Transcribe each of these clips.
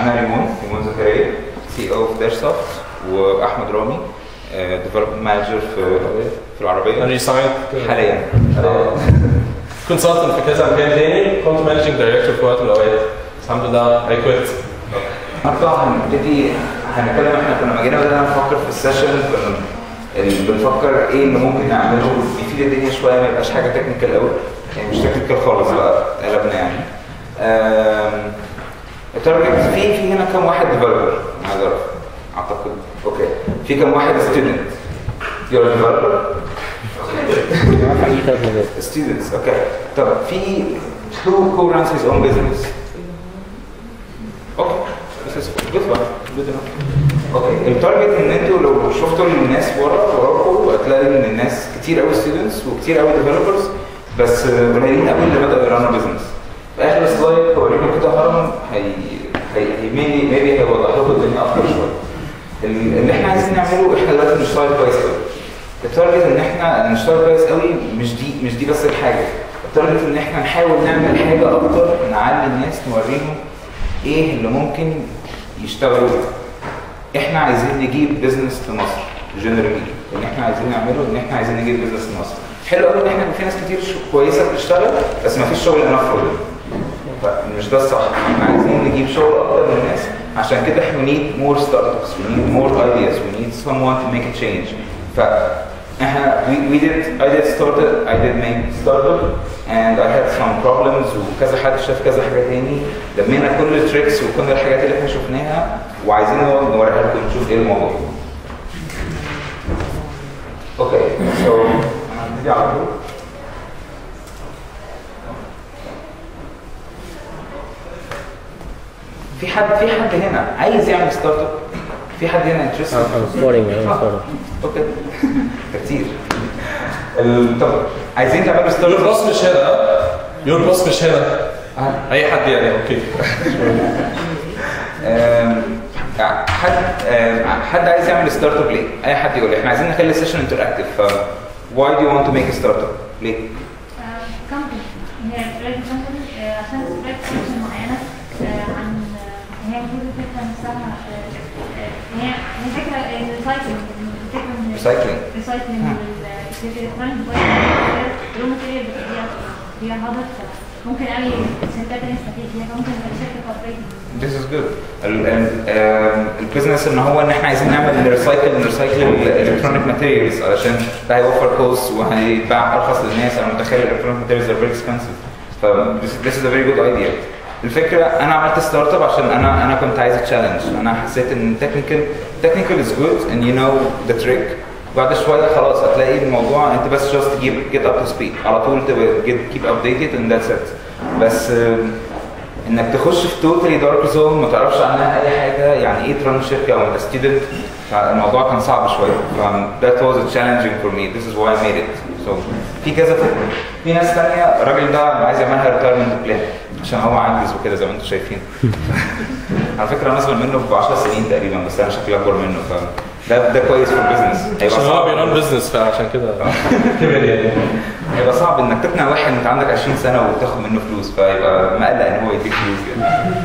انا ريمون ريمون زكريا سي او في داش سوفت واحمد رامي ديفلوبمنت مانجر في في العربيه انا ريسايند حاليا كونسلتنت في كذا مكان تاني كنت مانجنج دايركتور في وقت من الاوقات بس الحمد لله اي كويت النهارده هنبتدي هنتكلم احنا كنا لما جينا بدأنا نفكر في السيشن كنا ال- بنفكر ايه اللي ممكن نعمله يفيد الدنيا شويه ما يبقاش حاجه تكنيكال قوي يعني مش تكنيكال خالص بقى قلبنا يعني آم، التارجت في في هنا كام واحد ديفلوبر عايز اعرف اعتقد اوكي في كام واحد ستودنت يور ديفلوبر students اوكي طب في who who runs his own business اوكي this is good one good enough اوكي التارجت ان انتوا لو شفتوا الناس ورا وراكم هتلاقي ان الناس كتير قوي ستودنتس وكتير قوي ديفلوبرز بس قليلين قوي اللي بدأوا يرانوا بزنس في اخر سلايد هوريكم كده هرم هي هي ميبي ميبي هيوضح لكم الدنيا اكتر شويه ال- اللي احنا عايزين نعمله احنا دلوقتي بنشتغل كويس قوي التارجت ان احنا نشتغل كويس قوي مش دي مش دي بس الحاجه التارجت ان احنا نحاول نعمل حاجه اكتر نعلي الناس نوريهم ايه اللي ممكن يشتغلوا بيه. احنا عايزين نجيب بزنس لمصر جنرالي اللي احنا عايزين نعمله ان احنا عايزين نجيب بزنس لمصر حلو قوي ان احنا في ناس كتير ش- كويسه بتشتغل بس ما فيش شغل انف مش ده الصح احنا عايزين نجيب شغل اكتر من الناس عشان كده احنا need more startups we need more ideas we need someone to make a change ف احنا we, we did I did started I did make startup and I had some problems وكذا حد شاف كذا حاجه تاني لمينا كل التريكس وكل الحاجات اللي احنا شفناها وعايزين نقعد نوريها لكم نشوف ايه الموضوع اوكي سو هنبتدي على طول في حد في حد هنا عايز يعمل ستارت اب في حد هنا انترستد I'm starting, I'm starting. اوكي ده كتير ال- طب عايزين تعملوا ستارت يور اب باص مش هنا يور باص مش هنا اي حد يعني اوكي آم، حد آم، حد عايز يعمل ستارت اب ليه؟ اي حد يقول لي احنا عايزين نخلي السيشن انتراكتيف ف why do you want to make a startup؟ ليه؟ كمباني هي سبريد كمباني عشان سبريد فانكشن معينه آه، عن آه، هي المفروض الفكره نفسها آه، آه، هي هي فكره الريسايكلينج الفكره من Recycling. ريسايكلينج الالكترونيك الرو ماتيريال بتديها بتديها هدف ممكن قوي الشركات تانية تستفيد بيها فممكن تبقى شركه كوبريتيف This is good. ال- ال- آم، البيزنس ان هو ان احنا عايزين نعمل ريسايكل نريسايكل الالكترونيك ماتيريالز علشان ده هيوفر كوست وهيتباع ارخص للناس انا متخيل الالكترونيك ماتيريالز ار فيري اكسبنسيف ف this- this is a very good idea. الفكره انا عملت ستارت اب عشان انا انا كنت عايز تشالنج انا حسيت ان تكنيكال تكنيكال از جود and you know the trick بعد شويه خلاص هتلاقي الموضوع انت بس just get get up to speed على طول تبقى get keep updated and that's it بس آم، انك تخش في توتالي دارك زون ما تعرفش عنها اي حاجه يعني ايه تران شركه وانت ستودنت فالموضوع كان صعب شويه ف that was challenging for me this is why I made it so في كذا فكره في ناس ثانيه الراجل ده عايز يعملها ريتايرمنت بلان عشان هو عاجز وكده زي ما انتم شايفين على فكره انا اصغر منه ب 10 سنين تقريبا بس انا شكلي اكبر منه ف ده ده كويس في البيزنس هيبقى عشان هو صعب بيران بزنس فعشان كده كبر يعني هيبقى صعب انك تقنع واحد انت عندك 20 سنه وتاخد منه فلوس فيبقى مقلق ان هو يديك فلوس يعني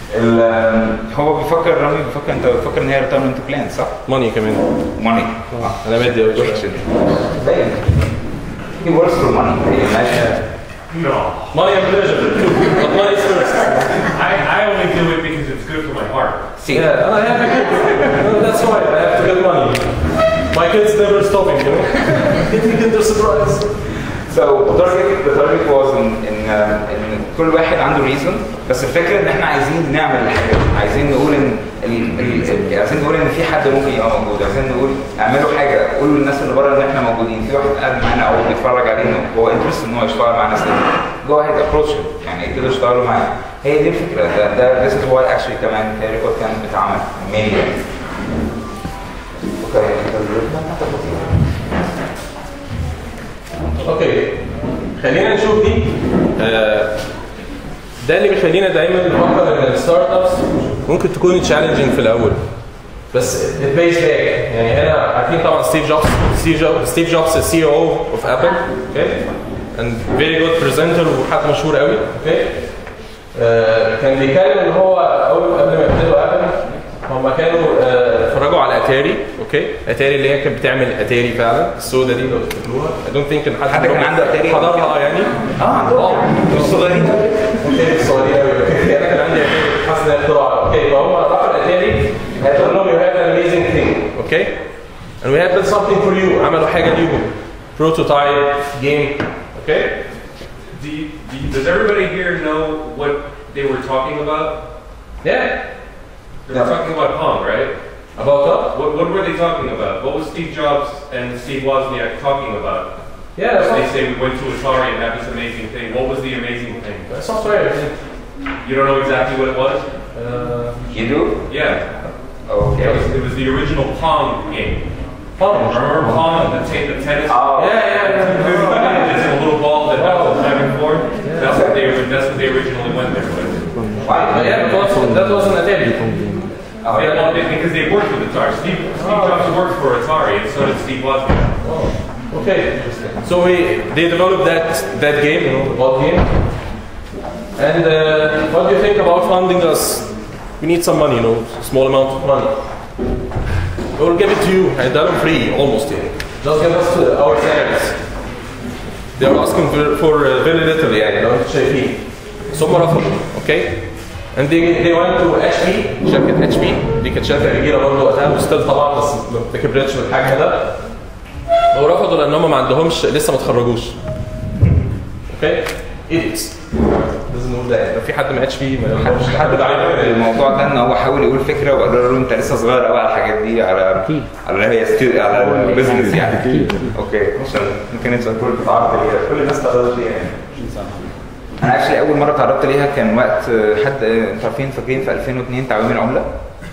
ال- هو بيفكر رامي بيفكر انت بتفكر ان هي ريتايرمنت بلان صح؟ ماني كمان ماني انا مادي قوي وحش باين he works for money هي ماشيه No. ماني اند بليجر but money is first I, I only do it because it's good for my heart. see Yeah, and I have a kid. That's why I have to get money. My kids never stopping, you know. Getting kinder surprise. So the target the target was in in uh, ان كل واحد عنده reason بس الفكره ان احنا عايزين نعمل الحاجات عايزين نقول ان ال ال ال عايزين نقول ان في حد ممكن يبقى موجود عايزين نقول اعملوا حاجه قولوا للناس اللي بره ان احنا موجودين في واحد قاعد معانا او بيتفرج علينا هو انترست ان هو يشتغل معانا سنة جو اهيد ابروتش يعني ابتدوا يشتغلوا معانا هي دي الفكره ده ده this is why actually كمان كاريكوت كان بتعمل ميني يعني اوكي اوكي خلينا نشوف دي آه، ده اللي بيخلينا دايما نفكر ان الستارت ابس ممكن تكون تشالنجينج في الاول بس it pays back يعني هنا عارفين طبعا ستيف جوبز ستيف جوبز ستيف جوبز السي او اوف ابل اوكي and very good presenter وحد مشهور قوي اوكي آه، كان بيتكلم ان هو اول قبل ما يبتدوا ابل هم كانوا آه، اتفرجوا على اتاري اوكي اتاري اللي هي كانت بتعمل اتاري فعلا السودا دي لو تفتكروها اي دونت ثينك ان حد حد كان منهم عنده أتاري؟ حضرها يعني اه عندهم مش صغيرين اوكي الصغيرين قوي اوكي انا كان عندي اتاري حاسس انها اختراع اوكي فهم راحوا الاتاري قالوا لهم يو هاف ان اميزنج ثينج اوكي and we have built something for you عملوا حاجه ليهم بروتوتايب جيم اوكي Do you, do you, does everybody here know what they were talking about? yeah They were talking about Pong, right? about what What, what were they talking about? What was Steve Jobs and Steve Wozniak talking about? yeah They say we went to Atari and had this amazing thing. What was the amazing thing? software I think. You don't know exactly what it was? Uh, You do? Yeah. Okay. It was, it was the original Pong game. Pong. Remember Pong, the, ta- the tennis? Oh. Yeah, yeah, yeah. It's a little ball that has a back and forth. That's what they that's what they originally went there with. But yeah, that wasn't, that wasn't a debut. Oh, They, yeah. well, they- because they worked with Atari. Steve, Steve Jobs worked for Atari, and so did Steve Wozniak. Okay. So we they developed that that game, you know, the ball game. And uh, what do you think about funding us? We need some money, you know, small amount of money. We'll give it to you, and that'll free almost here. Just give us uh, our salaries. They are asking for, for uh, very little, يعني لو انت شايفين. ثم رفضوا، okay? And they, they went to HP شركة HP دي كانت شركة كبيرة برضه وقتها وستيل طبعا بس ما كبرتش بالحجم ده. ورفضوا لان هم ما عندهمش لسه ما اتخرجوش. اوكي؟ idiots. لازم نقول ده لو في حد ما اتش بي ما حد حد عارف الموضوع ده ان هو حاول يقول فكره وقالوا له انت لسه صغير قوي على الحاجات دي على على اللي هي ستيل على البيزنس يعني اوكي عشان ممكن انت تقول بتعرض ليها كل الناس تعرضت ليها يعني انا اكشلي اول مره تعرضت ليها كان وقت حد انتوا عارفين فاكرين في 2002 تعويم العمله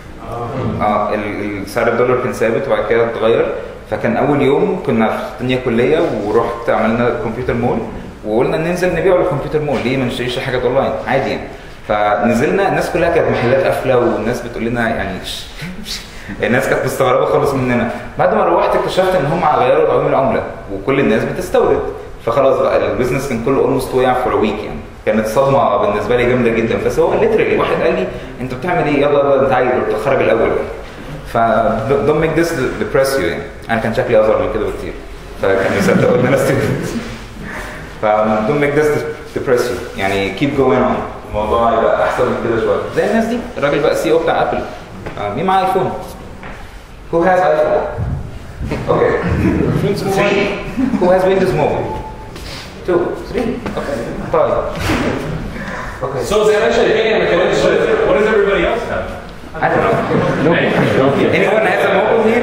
اه ال- ال- سعر الدولار كان ثابت وبعد كده اتغير فكان اول يوم كنا في تانية كليه ورحت عملنا كمبيوتر مول وقلنا ننزل نبيع الكمبيوتر مول ليه ما نشتريش حاجات اونلاين عادي يعني فنزلنا الناس كلها كانت محلات قافله والناس بتقول لنا يعني الناس كانت مستغربه خالص مننا بعد ما روحت اكتشفت ان هم غيروا تعويم العمله وكل الناس بتستورد فخلاص بقى البيزنس كان كله اولموست وقع فور ويك يعني كانت صدمه بالنسبه لي جامده جدا بس هو ليترالي واحد قال لي انت بتعمل ايه يلا يلا انت عايز تتخرج الاول ف don't make this depress you يعني انا كان شكلي اصغر من كده بكتير فكان يصدقوا ان انا student ف don't make this depress you يعني keep going on الموضوع هيبقى احسن من كده شويه زي الناس دي الراجل بقى سي او بتاع ابل آه، مين معاه ايفون؟ Who has iPhone? Okay. Three. Who has Windows Mobile? Two. Three. Okay. طيب. Okay. سو زي ما انت شايفين هي ما كانتش What, is it, what does everybody else have? I don't know. Hey. Anyone has a mobile here?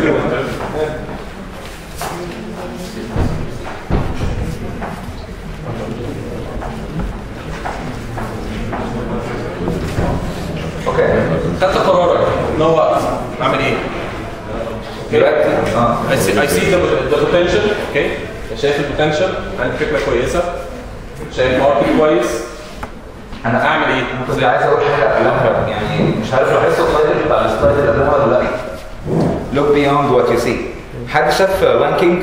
Okay. خدت قرارك ان هو اعمل ايه؟ دلوقتي اه I see, I see the, the potential اوكي شايف البوتنشال عندي فكره كويسه شايف ماركت كويس انا اعمل ايه؟ كنت عايز اقول حاجه قبلها يعني مش عارف لو حسوا السلايد بتاع السلايد اللي قبلها ولا لا look beyond what you see حد شاف لاين كينج؟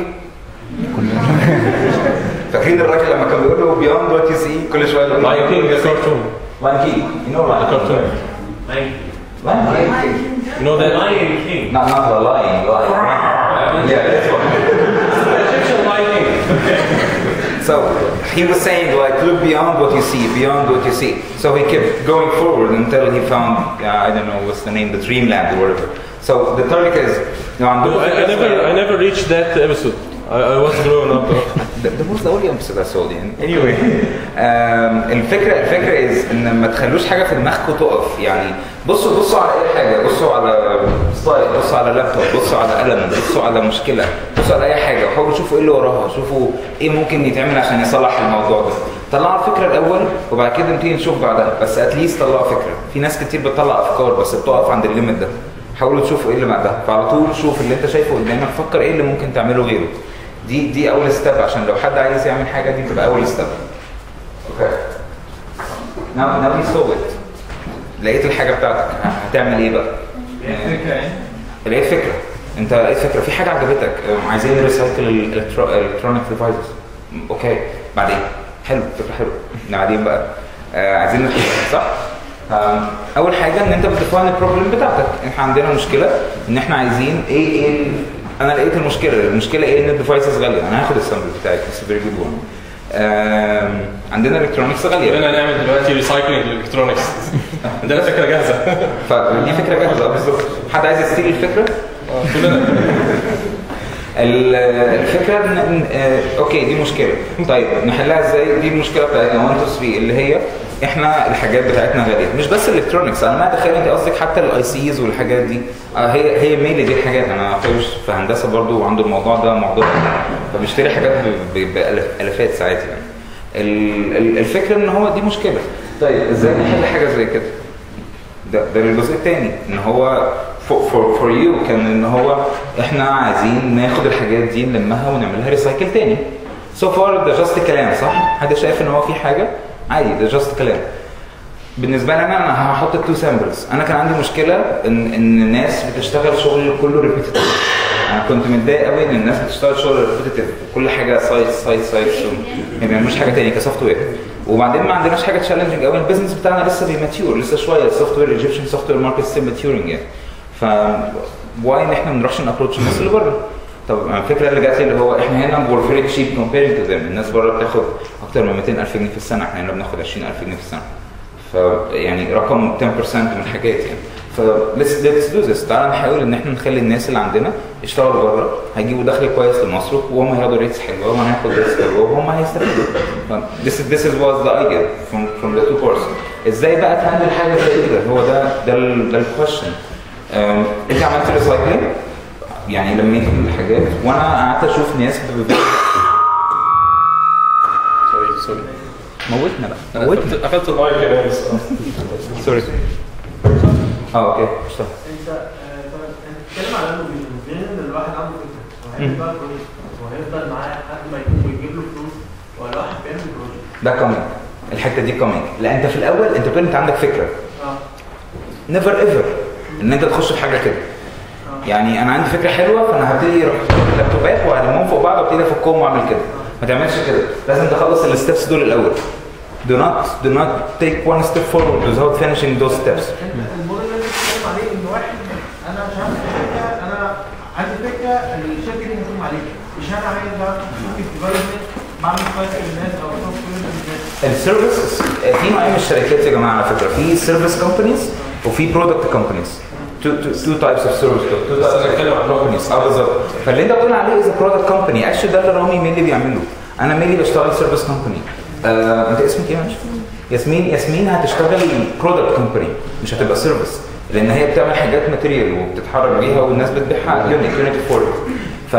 فاكرين الراجل لما كان بيقول له beyond what you see كل شويه يقول له لاين كينج كارتون لاين كينج you know لاين كارتون Lion, لاين كينج You know that Lion King. not not the lion lion yeah this one Egyptian Lion King So he was saying like, look beyond what you see, beyond what you see. So he kept going forward until he found, uh, I don't know what's the name, the dreamland or whatever. So the target is, you know, I'm No, I, I never I never reached that episode I, I was growing up ده ده was the only episode I saw يعني anyway um, الفكره الفكره is ان ما تخلوش حاجه في دماغكم تقف يعني بصوا بصوا على اي حاجه بصوا على سلايد بصوا على لابتوب بصوا على قلم بصوا على مشكله بصوا على اي حاجه وحاولوا شوفوا ايه اللي وراها شوفوا ايه ممكن يتعمل عشان يصلح الموضوع ده طلعوا الفكره الاول وبعد كده نبتدي نشوف بعدها بس اتليست طلعوا فكره في ناس كتير بتطلع افكار بس بتقف عند الليميت ده حاولوا تشوفوا ايه اللي بعدها فعلى طول شوف اللي انت شايفه قدامك فكر ايه اللي ممكن تعمله غيره دي دي اول ستيب عشان لو حد عايز يعمل حاجه دي بتبقى اول ستيب اوكي ناو ناو سو ات لقيت الحاجه بتاعتك هتعمل ايه بقى لقيت فكره انت لقيت فكره في حاجه عجبتك اه، عايزين نريسايكل الالكترونيك ديفايسز اوكي بعدين حلو فكره حلوه بعدين بقى آه عايزين نتكلم صح؟ آم، اول حاجه ان انت بتديفاين البروبلم بتاعتك احنا عندنا مشكله ان احنا عايزين ايه ايه ال- انا لقيت المشكله المشكله ايه ان الديفايسز غاليه انا هاخد السامبل بتاعي بس فيري جود وان عندنا الكترونكس غاليه كلنا نعمل دلوقتي ريسايكلينج للالكترونكس عندنا فكره جاهزه فدي فكره جاهزه بالظبط حد عايز يستيل الفكره آه، كلنا ال- الفكره ان إن- آه، اوكي دي مشكله طيب نحلها ازاي دي المشكله بتاعتنا 1 2 3 اللي هي احنا الحاجات بتاعتنا غاليه مش بس الالكترونكس انا ما اتخيل انت قصدك حتى الاي سيز والحاجات دي آه هي هي ميلي دي الحاجات انا اخويا في هندسه برضو وعنده الموضوع ده موضوع فبيشتري حاجات ب- ب- بالافات ساعات يعني ال- ال- الفكره ان هو دي مشكله طيب ازاي نحل حاجه زي كده ده ده الجزء الثاني ان هو فور فور يو كان ان هو احنا عايزين ناخد الحاجات دي نلمها ونعملها ريسايكل تاني سو فار ده جاست كلام صح؟ حد شايف ان هو في حاجه عادي ده جاست كلام بالنسبه لي انا انا هحط التو سامبلز انا كان عندي مشكله ان ان الناس بتشتغل شغل كله ريبيتيتيف انا كنت متضايق قوي ان الناس بتشتغل شغل ريبيتيتيف كل حاجه سايت سايت سايت ما بيعملوش حاجه تاني كسوفت وير وبعدين ما عندناش حاجه تشالنجنج قوي البيزنس بتاعنا لسه بيماتيور لسه شويه السوفت وير ايجيبشن سوفت وير ماركت ستيل ماتيورنج يعني ف واي ان احنا ما نروحش نابروتش الناس اللي بره طب الفكره اللي جات لي اللي هو احنا هنا وير فيري تشيب كومبيرنج تو ذم الناس بره بتاخد اكتر من 200000 جنيه في السنه احنا هنا بناخد 20000 جنيه في السنه فيعني رقم 10% من الحاجات يعني ف let's let's do this تعالى نحاول ان احنا نخلي الناس اللي عندنا يشتغلوا بره هيجيبوا دخل كويس لمصر وهم هياخدوا ريتس حلوه وانا هاخد ريتس حلوه وهم هيستفيدوا ف this is this is was the idea from from the two parts ازاي بقى تهندل حاجه زي كده هو ده ده ال ده الكويشن انت عملت ريسايكلينج يعني لميت الحاجات وانا قعدت اشوف ناس ب- ب- سوري سوري موتنا بقى انا موتنا قفلت- قفلت المايك كمان بس سوري اه اوكي اشتغل انت آه، طب انت بتتكلم على انه بين ان الواحد عنده فكره وهيعمل بقى بروجكت وهيفضل معاه لحد ما يكون ويجيب له فلوس ولا واحد بيعمل بروجكت ده كومينج الحته دي كومينج لا انت في الاول انت بتقول انت عندك فكره اه نيفر ايفر ان انت تخش في حاجه كده اه يعني انا عندي فكره حلوه فانا هبتدي اروح اللابتوبات وهلمهم فوق بعض وابتدي افكهم واعمل كده ما تعملش كده لازم تخلص الستبس دول الاول do not do not take one step forward without finishing those steps انت الموديل اللي انت بتتكلم عليه ان واحد انا مش عارف فكره انا عندي فكره الشركه دي هتقوم عليها مش انا عايز بقى شركه ديفلوبمنت بعمل سايت للناس او سوفت وير للناس السيرفيس في نوعين من الشركات يا جماعه على فكره في سيرفيس كومبانيز وفي برودكت كومبانيز تو تو تايبس اوف سيرفيس تو بس انا بتكلم عن كومبانيز اه بالظبط فاللي انت بتقول عليه از برودكت كومباني اكشلي ده اللي رامي ميلي بيعمله انا ميلي بشتغل سيرفيس كومباني آه، انت اسمك ايه معلش؟ ياسمين ياسمين هتشتغل برودكت كومباني مش هتبقى سيرفيس لان هي بتعمل حاجات ماتيريال وبتتحرك بيها والناس بتبيعها يونت يونت فور ف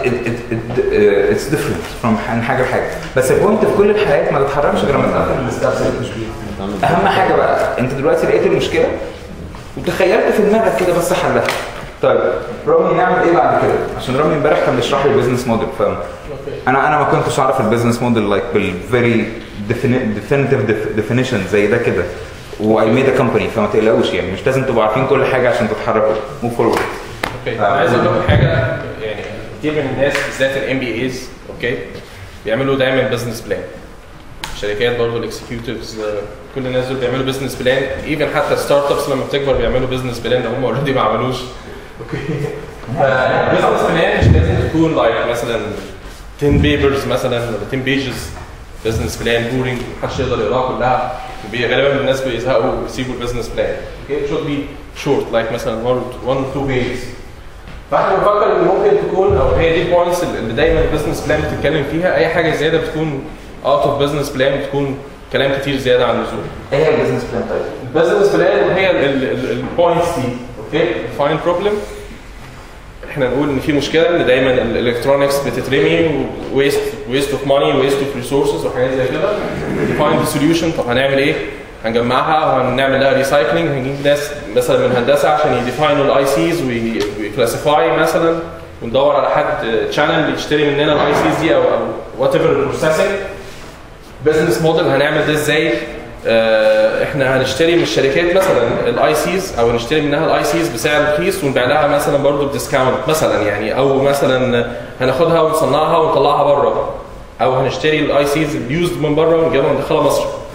اتس ديفرنت فروم حاجه لحاجه بس البوينت في كل الحالات ما تتحركش غير لما تقفل الستابس اللي مش بيها اهم حاجه بقى انت دلوقتي لقيت المشكله وتخيلت في دماغك كده بس حلها طيب رامي نعمل ايه بعد كده عشان رامي امبارح كان بيشرح لي البيزنس موديل ف انا انا ما كنتش اعرف البيزنس موديل لايك بالفيري ديفينيتيف ديفينيشن زي ده كده واي ميد ا كومباني فما تقلقوش يعني مش لازم تبقوا عارفين كل حاجه عشان تتحركوا موف فورورد اوكي انا عايز اقول لكم حاجه يعني كتير من الناس بالذات الام بي ايز اوكي بيعملوا دايما بزنس بلان الشركات برضه الاكسكيوتيفز كل الناس دول بيعملوا بزنس بلان ايفن حتى ستارت ابس لما بتكبر بيعملوا بزنس بلان لو هم اوريدي ما عملوش اوكي فالبزنس بلان مش لازم تكون لايك مثلا 10 بيبرز مثلا ولا 10 بيجز بزنس بلان بورينج محدش يقدر يقراها كلها بي- غالبا الناس بيزهقوا ويسيبوا البزنس بلان اوكي should be short like مثلا one one or two pages فاحنا بنفكر ان ممكن تكون او هي دي البوينتس اللي دايما البزنس بلان بتتكلم فيها اي حاجه زياده بتكون اوت اوف بزنس بلان بتكون كلام كتير زياده عن اللزوم ايه هي البيزنس بلان طيب؟ البزنس بلان هي البوينتس دي اوكي فاين بروبلم احنا نقول ان في مشكله ان دايما الالكترونكس بتترمي ويست ويست اوف ماني ويست اوف ريسورسز وحاجات زي كده ديفاين ذا سوليوشن طب هنعمل ايه؟ هنجمعها وهنعمل لها ريسايكلينج هنجيب ناس مثلا من هندسه عشان يديفاينوا الاي سيز ويكلاسيفاي مثلا وندور على حد تشانل يشتري مننا الاي سيز دي او او وات ايفر البروسيسنج بزنس موديل هنعمل ده ازاي آه، احنا هنشتري من الشركات مثلا الاي سيز او نشتري منها الاي سيز بسعر رخيص ونبيع لها مثلا برضه بديسكاونت مثلا يعني او مثلا هناخدها ونصنعها ونطلعها بره او هنشتري الاي سيز اليوزد من بره ونجيبها وندخلها مصر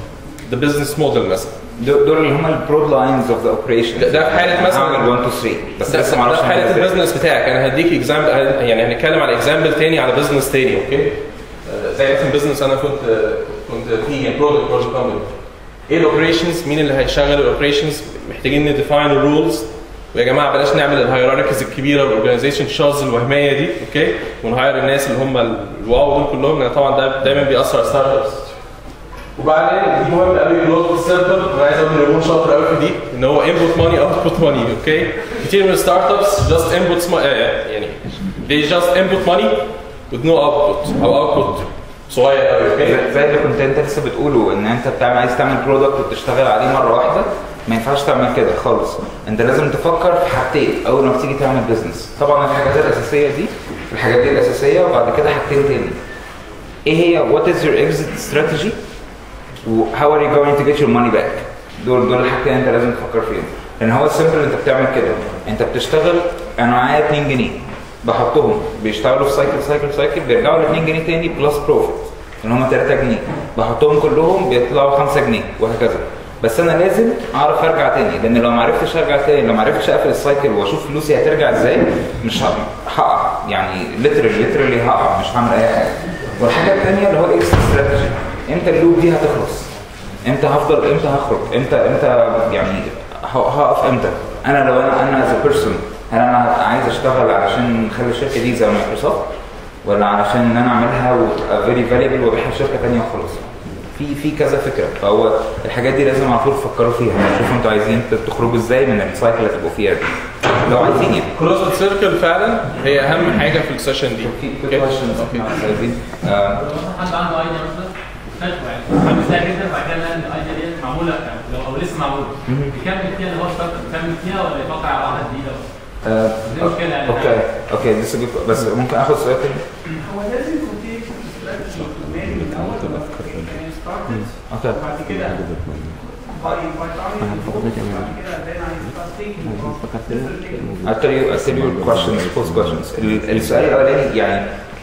ذا بزنس موديل مثلا دول دول اللي هم البرود لاينز اوف ذا اوبريشن ده- ده في حالة مثلاً- 1 2 3 بس ده لسه ما ده اعرفش في حاله هنعمل إزاي. البزنس بتاعك انا هديك اكزامبل يعني هنتكلم على اكزامبل تاني على بزنس تاني اوكي آه، زي مثلا بزنس انا كنت آه، كنت فيه برودكت برودكت كومباني ايه الاوبريشنز مين اللي هيشغل الاوبريشنز محتاجين نديفاين الرولز ويا جماعه بلاش نعمل الهيراركيز الكبيره والاورجنايزيشن شارز الوهميه دي اوكي ونهاير الناس اللي هم الواو دول كلهم لان طبعا ده دايما بيأثر على ستارت ابس وبعدين دي مهم قوي جروث سيركل انا عايز اقول ان ريمون شاطر قوي في دي ان هو انبوت ماني اوتبوت ماني اوكي كتير من الستارت ابس جاست انبوت يعني they just input money with no output او output صغير قوي اوكي زي- زي اللي كنت انت لسه بتقوله ان انت بتعمل عايز تعمل برودكت وتشتغل عليه مره واحده ما ينفعش تعمل كده خالص انت لازم تفكر في حاجتين اول ما تيجي تعمل بزنس طبعا الحاجات الاساسيه دي الحاجات دي الاساسيه وبعد كده حاجتين تاني ايه هي what is your exit strategy و how are you going to get your money back دول دول الحاجتين انت لازم تفكر فيهم لان هو السيمبل انت بتعمل كده انت بتشتغل انا معايا 2 جنيه بحطهم بيشتغلوا في سايكل سايكل سايكل بيرجعوا ل 2 جنيه تاني بلس بروفيت اللي هم 3 جنيه بحطهم كلهم بيطلعوا 5 جنيه وهكذا بس انا لازم اعرف ارجع تاني لان لو ما عرفتش ارجع تاني لو ما عرفتش اقفل السايكل واشوف فلوسي هترجع ازاي مش ه- هقع يعني ليترالي ليترالي هقع مش هعمل اي حاجه والحاجه الثانيه اللي هو الاكس استراتيجي امتى اللوب دي هتخلص امتى هفضل امتى هخرج امتى امتى يعني ه- هقف امتى انا لو انا انا از بيرسون هل انا عايز اشتغل علشان نخلي الشركه دي زي مايكروسوفت ولا علشان ان انا اعملها وتبقى فيري فاليبل وابيعها لشركه ثانيه وخلاص في في كذا فكره فهو الحاجات دي لازم على طول تفكروا فيها شوفوا انتوا عايزين تخرجوا ازاي من السايكل اللي هتبقوا فيها دي لو عايزين يعني كلوزد سيركل فعلا هي اهم حاجه في السيشن دي في في اوكي questions اوكي عايزين آه، حد عنده ايديا مثلا فشوه يعني حابب لها جدا بعد كده لقى ان الايديا دي معموله لو او لسه معموله يكمل فيها اللي هو ستارت اب يكمل فيها ولا يفكر على واحده جديده آه، دي مشكلة يعني. اوكي اوكي this is a good- بس ممكن اخد سؤال تاني هو لازم يكون في استراتيجي في دماغي من الاول يعني ستارتد اوكي وبعد كده باي باي بعد كده then I start thinking of different things. I'll tell you I'll tell you questions post questions ال- السؤال الاولاني يعني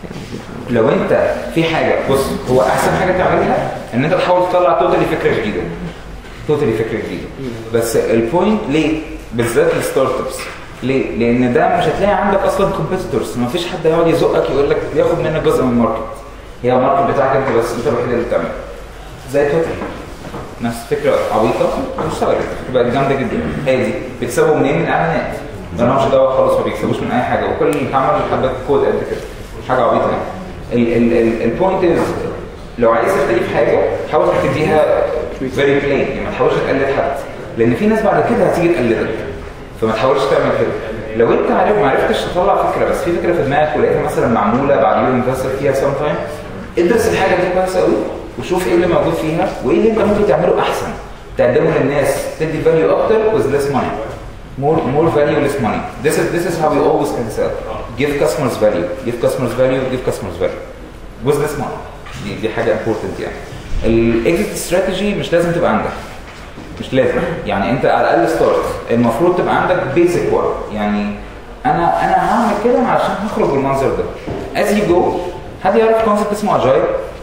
لو انت في حاجه بص هو احسن حاجه تعملها ان انت تحاول تطلع توتالي فكره جديده توتالي فكره جديده بس البوينت ليه بالذات الستارت ابس ليه؟ لان ده مش هتلاقي عندك اصلا كومبيتيتورز ما فيش حد هيقعد يزقك يقول لك ياخد منك جزء من الماركت هي الماركت بتاعك انت بس انت الوحيد اللي بتعمله زي تويتر نفس فكره عبيطه واشتغلت بقت جامده جدا هي دي بيكسبوا منين؟ من اعلانات ما لهمش دعوه خالص ما بيكسبوش من اي حاجه وكل اللي اتعمل حبات كود قد كده حاجه عبيطه يعني البوينت از لو عايز تبتدي في حاجه حاول تبتديها فيري بلين يعني ما تحاولش تقلد حد لان في ناس بعد كده هتيجي تقلدك فما تحاولش تعمل كده لو انت عارف ما عرفتش تطلع فكره بس في فكره في دماغك ولقيتها مثلا معموله بعد يوم انفستر فيها سام تايم ادرس الحاجه دي كويس قوي وشوف ايه اللي موجود فيها وايه اللي انت ممكن تعمله احسن تقدمه للناس تدي فاليو اكتر with less money more more value less money this is this is how we always can sell give customers value give customers value give customers value with less money دي دي حاجه important يعني الاكزيت استراتيجي مش لازم تبقى عندك مش لازم يعني انت على الاقل ستارت المفروض تبقى عندك بيزك ورك يعني انا انا هعمل كده عشان هخرج بالمنظر ده از يو جو حد يعرف كونسيبت اسمه اجايل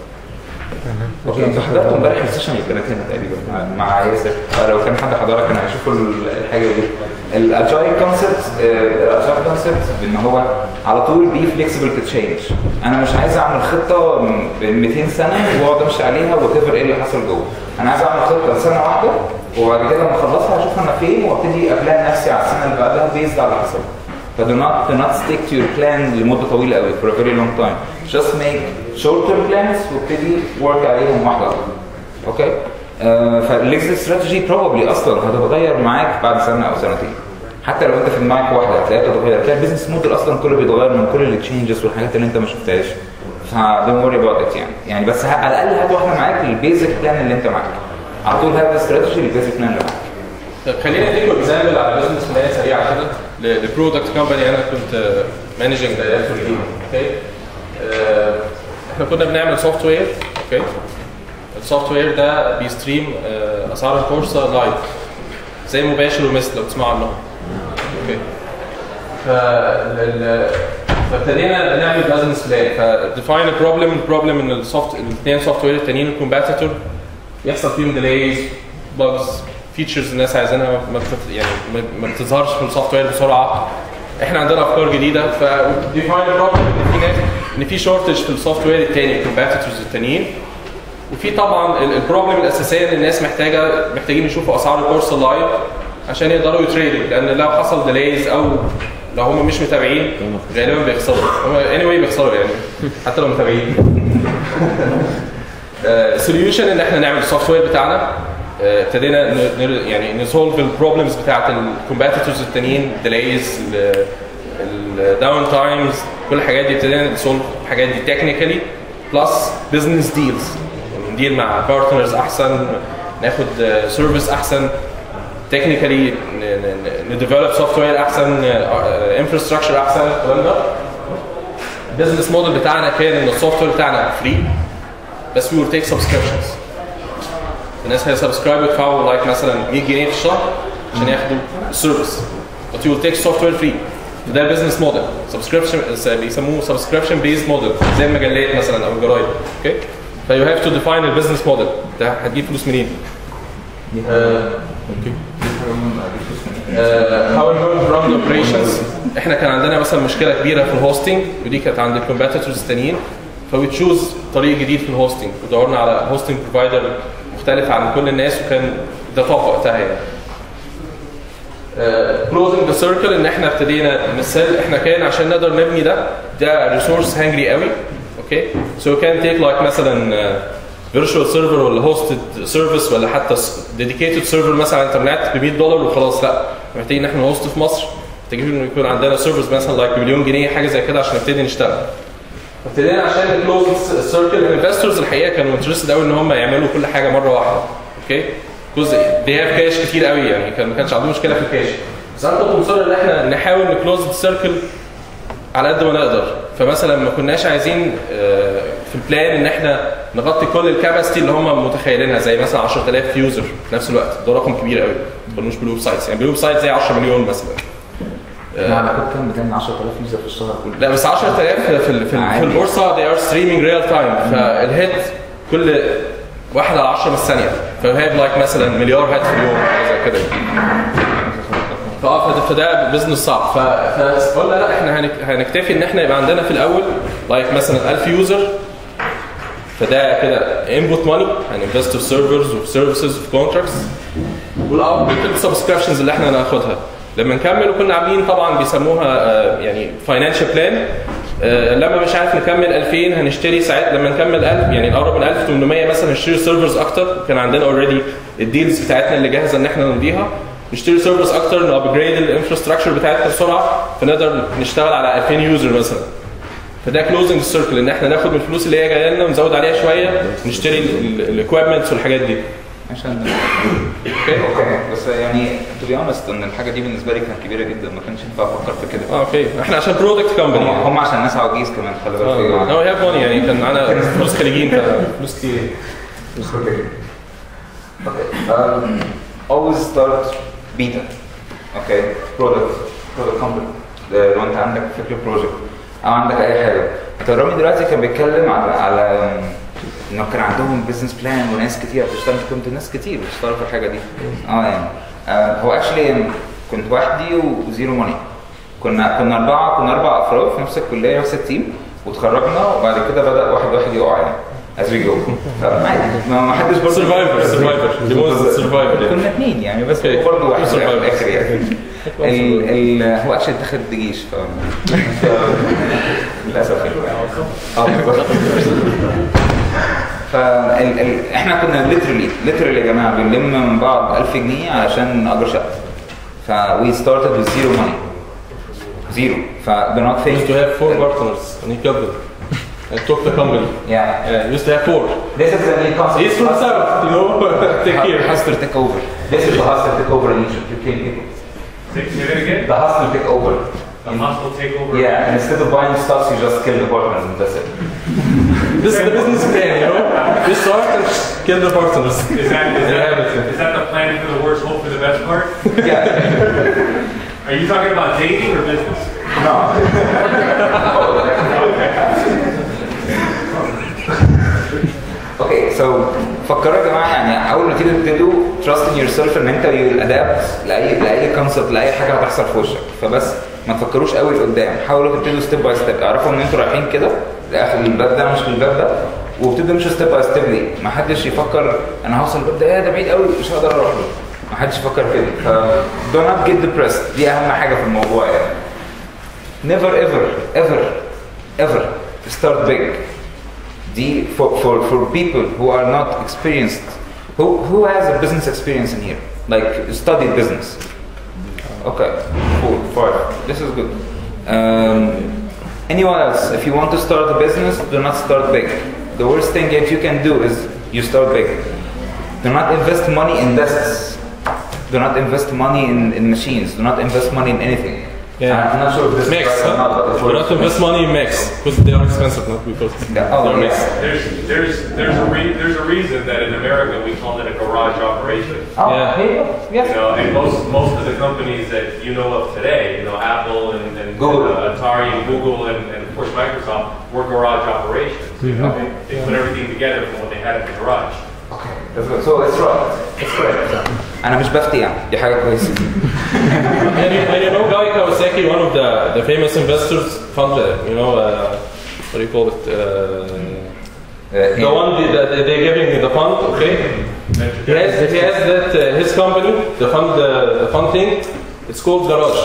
اوكي انتوا حضرتوا امبارح السيشن اللي كانت هنا تقريبا مع- مع ياسر لو كان حد حضرها كان هيشوفوا ال- الحاجه دي الاجايل كونسبت الاجايل كونسبت ان هو على طول بي فليكسبل تشينج انا مش عايز اعمل خطه ب 200 سنه واقعد امشي عليها وات ايه اللي حصل جوه انا عايز اعمل خطه سنه واحده وبعد كده لما اخلصها هشوف انا فين وابتدي ابلان نفسي على السنه اللي بعدها بيزد على اللي حصل ف do not, do not stick to your plan لمدة طويلة قوي for a very long time. Just make short term plans وابتدي work عليهم واحدة واحدة. اوكي؟ آه فالاكزيت استراتيجي probably اصلا هتتغير معاك بعد سنة او سنتين. حتى لو انت في دماغك واحدة هتلاقيها بتتغير، هتلاقي البيزنس موديل اصلا كله بيتغير من كل التشينجز والحاجات اللي انت ما شفتهاش. ف don't worry about it يعني. يعني بس ه- على الاقل هات واحدة معاك للبيزك بلان اللي انت معاك. على طول هات استراتيجي للبيزك بلان اللي معاك. طب خلينا اديكم اكزامبل على بزنس بلان سريعه كده ل- لبرودكت كومباني انا كنت مانجنج دايركتور ليه اوكي آه، احنا كنا بنعمل سوفت وير اوكي السوفت وير ده بيستريم آه، اسعار البورصه لايف زي مباشر ومثل لو تسمعوا عنهم اوكي فال- فابتدينا نعمل بزنس بلان فديفاين البروبلم البروبلم ان السوفت الاثنين سوفت وير التانيين الكومباتيتور يحصل فيهم ديليز باجز فيتشرز الناس عايزينها ما بتت... يعني ما- ما بتظهرش في السوفت وير بسرعه احنا عندنا افكار جديده ف ديفاين بروبلم ان في ناس ان في شورتج في السوفت وير التاني الكومبيتيتورز التانيين وفي طبعا ال- البروبلم الاساسيه ان الناس محتاجه محتاجين يشوفوا اسعار الكورس لايف عشان يقدروا يتريدوا لان لو حصل ديليز او لو هم مش متابعين غالبا بيخسروا هم anyway بيخسروا يعني حتى لو متابعين سوليوشن ان احنا نعمل السوفت وير بتاعنا آه، ابتدينا ن- ن- يعني نسولف البروبلمز بتاعت الكومبيتيتورز التانيين ديليز الداون تايمز كل الحاجات دي ابتدينا نسولف الحاجات دي تكنيكالي بلس بزنس ديلز نديل مع بارتنرز احسن ناخد سيرفيس احسن تكنيكالي نديفلوب سوفت وير احسن انفراستراكشر احسن الكلام ده البيزنس موديل بتاعنا كان ان السوفت وير بتاعنا فري بس we will take subscriptions الناس هي سبسكرايب يدفعوا لايك مثلا 100 جنيه في الشهر عشان ياخدوا السيرفيس but you will take software free ده البيزنس موديل سبسكريبشن بيسموه سبسكريبشن بيز موديل زي المجلات مثلا او الجرايد اوكي فيو هاف تو ديفاين البيزنس موديل ده هتجيب فلوس منين؟ آه، اوكي هاو ار ران اوبريشنز احنا كان عندنا مثلا مشكله كبيره في الهوستنج ودي كانت عند الكومبيتيتورز التانيين فوي تشوز طريق جديد في الهوستنج ودورنا على هوستنج بروفايدر مختلف عن كل الناس وكان ده توب وقتها يعني كلوزنج ذا سيركل ان احنا ابتدينا نسال احنا كان عشان نقدر نبني ده ده ريسورس هانجري قوي اوكي سو كان تيك لايك مثلا فيرتشوال سيرفر ولا هوستد سيرفيس ولا حتى ديديكيتد سيرفر مثلا على الانترنت ب 100 دولار وخلاص لا محتاجين ان احنا نهوست في مصر محتاجين ان يكون عندنا سيرفيس مثلا لايك بمليون جنيه حاجه زي كده عشان نبتدي نشتغل ابتدينا عشان نكلوز السيركل الانفستورز الحقيقه كانوا انترستد قوي ان هم يعملوا كل حاجه مره واحده اوكي جزء دي هاف كاش كتير قوي يعني كان ما كانش عندهم مشكله في الكاش بس انا كنت مصر ان احنا نحاول نكلوز السيركل على قد ما نقدر فمثلا ما كناش عايزين آه، في البلان ان احنا نغطي كل الكاباسيتي اللي هم متخيلينها زي مثلا 10000 يوزر في نفس الوقت ده رقم كبير قوي ما تقولوش بالويب سايتس يعني بالويب سايت زي 10 مليون مثلا احنا على كده كام بتعمل 10000 يوزر في الشهر كله لا بس 10000 في ال- في, ال- في البورصه they are streaming real time فالهيت كل واحد على 10 من الثانيه فهي لايك مثلا مليار هات في اليوم حاجه زي كده فاه فده- فده بزنس صعب ف- فقلنا لا احنا هنك- هنكتفي ان احنا يبقى عندنا في الاول لايك مثلا 1000 يوزر فده كده انبوت ماني هننفست في سيرفرز وفي سيرفيسز وفي كونتراكتس والاوتبوت السبسكريبشنز اللي احنا ناخدها لما نكمل وكنا عاملين طبعا بيسموها آه، يعني فاينانشال بلان لما مش عارف نكمل 2000 هنشتري ساعات لما نكمل 1000 يعني نقرب من 1800 مثلا نشتري سيرفرز اكتر كان عندنا اوريدي الديلز بتاعتنا اللي جاهزه ان احنا نمضيها نشتري سيرفرز اكتر نابجريد الانفراستراكشر بتاعتنا بسرعه فنقدر نشتغل على 2000 يوزر مثلا فده كلوزنج السيركل ان احنا ناخد من الفلوس اللي هي جايه لنا ونزود عليها شويه نشتري الاكويبمنتس والحاجات دي عشان اوكي اوكي بس يعني تو بي اونست ان الحاجه دي بالنسبه لي كانت كبيره جدا ما كانش ينفع افكر في كده اه اوكي احنا عشان برودكت كومباني هم هم عشان ناس عواجيز كمان خلي بالك يا جماعه هو هاف ماني يعني كان معانا فلوس خليجيين فلوس كتير Okay. Um, always start beta. Okay. Product. Product company. ده لو انت عندك فكره بروجكت او عندك اي حاجه. رامي دلوقتي كان بيتكلم على على انه كان عندهم بزنس بلان وناس كتير بتشتغل كنت ناس كتير بتشتغل في الحاجه دي. اه يعني آه هو اكشلي كنت وحدي وزيرو ماني. كنا كنا اربعه كنا اربع افراد في نفس الكليه نفس التيم وتخرجنا وبعد كده بدا واحد واحد يقع يعني as we go فعادي ما ما حدش برضه سرفايفر سرفايفر دي موز سرفايفر كنا اثنين يعني بس اوكي. هو برضه واحد في Survivors. الاخر يعني ال ال هو اكشلي اتخذ جيش ف للاسف يعني اه بالظبط. فال ال... احنا كنا ليترلي ليترلي يا جماعه بنلم من بعض 1000 جنيه علشان نأجر شقه ف we started with zero money zero ف do not think used to have four partners and he kept them and took the company yeah yeah used to have four this is the main concept he's from South you know take care hustler take over this is the hustler take over in Egypt you kill people Say, say that again. the hustler take over The hostile takeover. Yeah, and instead of buying stuff, you just kill the partners and that's it. this is the business plan you know you start and kill the partners Is that, is, Yeah, that, but- is that the planning for the worst, hope for the best part? Yeah. Are you talking about dating or business? no. Okay, so فكروا يا جماعه يعني اول ما تيجي تبتدوا تراست ان يور سيلف ان انت الادابت لاي لاي كونسبت لاي حاجه هتحصل في وشك فبس ما تفكروش قوي لقدام حاولوا تبتدوا ستيب باي ستيب اعرفوا ان انتوا رايحين كده لاخر الباب ده مش الباب ده وابتدوا امشوا ستيب باي ستيب ليه ما حدش يفكر انا هوصل الباب ده إيه ده بعيد قوي مش هقدر اروح له ما حدش يفكر كده ف do not get depressed دي اهم حاجه في الموضوع يعني never ever ever ever start big دي for, for, for people who are not experienced who, who has a business experience in here like studied business okay four five this is good um, anyone else if you want to start a business do not start big the worst thing that you can do is you start big do not invest money in desks do not invest money in, in machines do not invest money in anything Yeah. I'm not sure if this Max, is right or not, but huh? it Do not works. invest money in Max because they are expensive, not because Yeah, oh, they're yeah. Max. There's, there's, there's a re, there's a reason that in America we call it a garage operation. Oh, Yeah. here you go. Yes. You know, and most, most of the companies that you know of today, you know, Apple and, and Google. uh, Atari and Google and, and of course Microsoft were garage operations. You know, they, they put everything together from what they had in the garage. Okay, that's good. So it's right. It's correct. أنا مش بفتي يعني دي حاجة كويسة. And you, and you know Guy Kawasaki, one of the, the famous investors, fund, uh, you know, uh, what do you call it? Uh, Uh, the one that that they're giving the fund, okay? He has, he has that, uh, his company, the fund, uh, the fund thing, it's called Garage.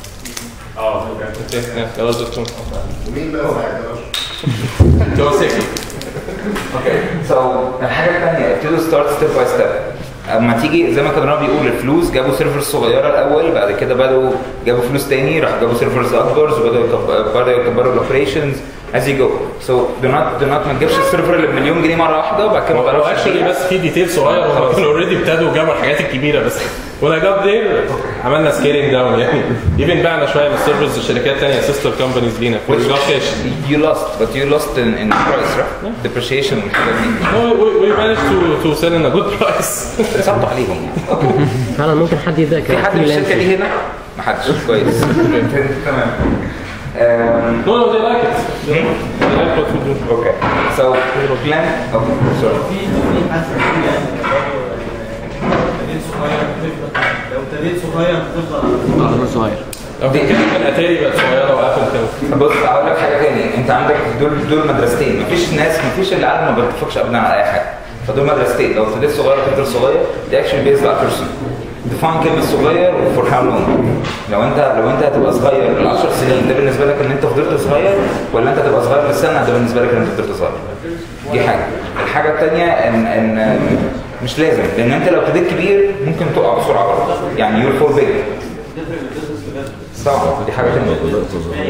Oh, okay. Okay, yeah, Garage.com. مين بقى صاحب Kawasaki. اوكي سو الحاجه الثانيه ابتدوا ستارت ستيب باي ستيب اما تيجي زي ما كان رامي بيقول الفلوس جابوا سيرفرز صغيره الاول بعد كده بداوا جابوا فلوس تاني راح جابوا سيرفرز اكبر وبداوا يكب- بداوا يكبروا الاوبريشنز as you go so do not do not ما تجيبش السيرفر اللي بمليون جنيه مره واحده وبعد كده ما هو تعرفش اكشولي تبيع. بس في ديتيل صغير هم كانوا اوريدي ابتدوا جابوا الحاجات الكبيره بس when I got there عملنا سكيلينج داون يعني ايفن بعنا شويه من السيرفرز لشركات ثانيه سيستر كومبانيز لينا Which we got cash. you lost but you lost in, in price right depreciation والحاجات دي No, we, we managed to, to sell in a good price. صبتوا عليهم يعني اوكي فعلا ممكن حد يبدا في حد من الشركه دي هنا؟ ما حدش كويس تمام Um, no, no, they like it. They like what we do. Okay. So plan. Okay. Sorry. في في حد بيقول يعني ابتديت صغير بتفضل لو ابتديت صغير بتفضل اه صغير لو كان من اتاري بقت صغيره وابل كده. بص هقول لك حاجه تاني انت عندك دول دول مدرستين مفيش ناس مفيش اللي عالم ما بيتفقش ابدا على اي حاجه فدول مدرستين لو ابتديت صغير تفضل صغير دي اكشن بيز على بيرسون ديفاين كلمه صغير وفور هاو لونج لو انت لو انت هتبقى صغير ل 10 سنين ده بالنسبه لك ان انت فضلت صغير ولا انت تبقى صغير للسنه ده بالنسبه لك ان انت فضلت صغير دي حاجه الحاجه الثانيه ان ان مش لازم لان انت لو ابتديت كبير ممكن تقع بسرعه برضه يعني يور فور بيج صعب دي حاجه ثانيه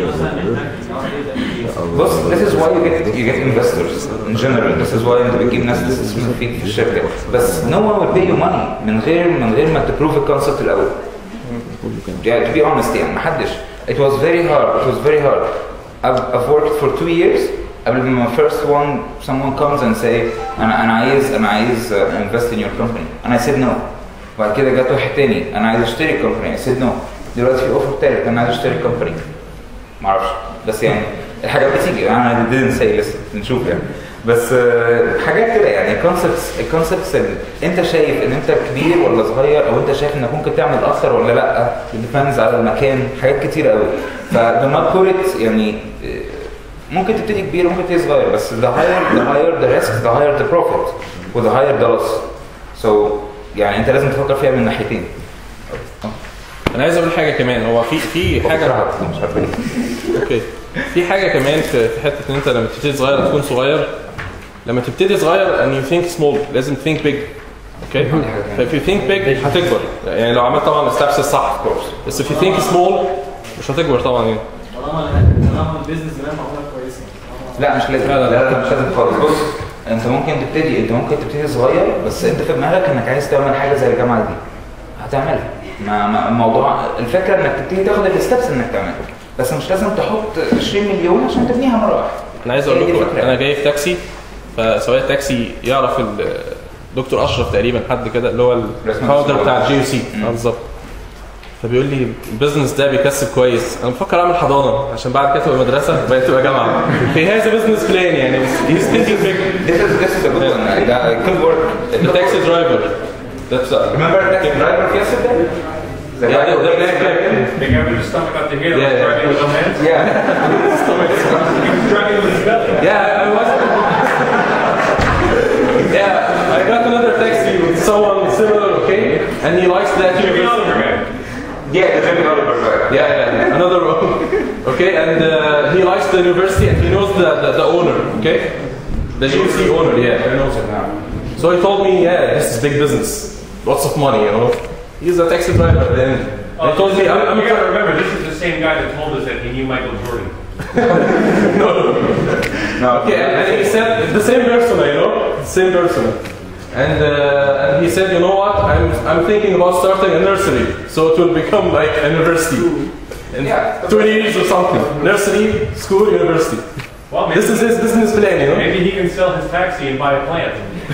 بص this is why you get you get investors in general this is why انت بتجيب ناس تستثمر فيك في الشركه بس no one will pay you money من غير من غير ما تبروف الكونسبت الاول yeah, to be honest يعني محدش it was very hard it was very hard I've, I've worked for two years قبل ما first one someone comes and say انا انا عايز انا عايز uh, invest in your company and I said no بعد كده جت واحد تاني انا عايز اشتري الكومباني I said no دلوقتي في اوفر تالت انا عايز اشتري الكومباني معرفش بس يعني الحاجات بتيجي انا didn't say لسه نشوف يعني بس آه، حاجات كده يعني الكونسبتس الكونسبتس انت شايف ان انت كبير ولا صغير او انت شايف انك ممكن تعمل اكتر ولا لا ديبيندز على المكان حاجات كتير قوي فdo not put it يعني آه، ممكن تبتدي كبير وممكن تبتدي صغير بس the higher the higher the risk the higher the profit و the higher the loss so يعني انت لازم تفكر فيها من ناحيتين انا عايز اقول حاجه كمان هو في في حاجه مش عارف ليه اوكي في حاجه كمان في في حته ان انت لما تبتدي صغير تكون صغير لما تبتدي صغير and you think small لازم think big اوكي فif you think big هتكبر يعني لو عملت طبعا الستبس الصح بس if you think small مش هتكبر طبعا يعني طالما طالما البيزنس بلان معموله كويسه لا مش لازم لا، لا لا، لا, لا مش لازم خالص بص انت ممكن تبتدي انت ممكن تبتدي صغير بس انت في دماغك انك عايز تعمل حاجه زي الجامعه دي هتعملها ما ما- الموضوع الفكره انك تبتدي تاخد الستبس انك تعملها بس مش لازم تحط 20 مليون عشان تبنيها مره واحده انا عايز هي اقول دي لكم الفكرة. انا جاي في تاكسي فسواق التاكسي يعرف ال- دكتور اشرف تقريبا حد كده اللي هو رسم الفاوندر الصور. بتاع الجي يو سي مم. بالظبط فبيقول لي البيزنس ده بيكسب كويس انا بفكر اعمل حضانه عشان بعد كده تبقى مدرسه وبعدين تبقى جامعه he has a business plan يعني he's thinking big This is this is a good one. ده it could work. It the could taxi work. driver that's uh, Remember the taxi driver yesterday? The Yeah, guy the- with the the black black guy. They got rid of stomach up to here, Yeah, yeah. driving with no hands. Yeah. He was driving with his belly. yeah I was yeah I got another taxi with someone similar okay and he likes that Jimmy university. Oliver guy. Yeah, the Jimmy Oliver guy. Yeah, yeah, another one. okay, and uh, he likes the university and he knows the, the, the owner, okay? The GC owner, yeah, he knows it now. So he told me, yeah, this is big business. Lots of money, you know? He's a taxi driver. And he told me, I'm, I'm you gotta remember, this is the same guy that told us that he knew Michael Jordan. no, no, no. No. Okay, and, and he said, the same person, you know? The same person. And, uh, and he said, you know what, I'm, I'm thinking about starting a nursery. So it will become like a university. In Yeah. 20 years or something. Nursery, school, university. Well, maybe, This is his business plan, you know? maybe he can sell his taxi and buy a plant.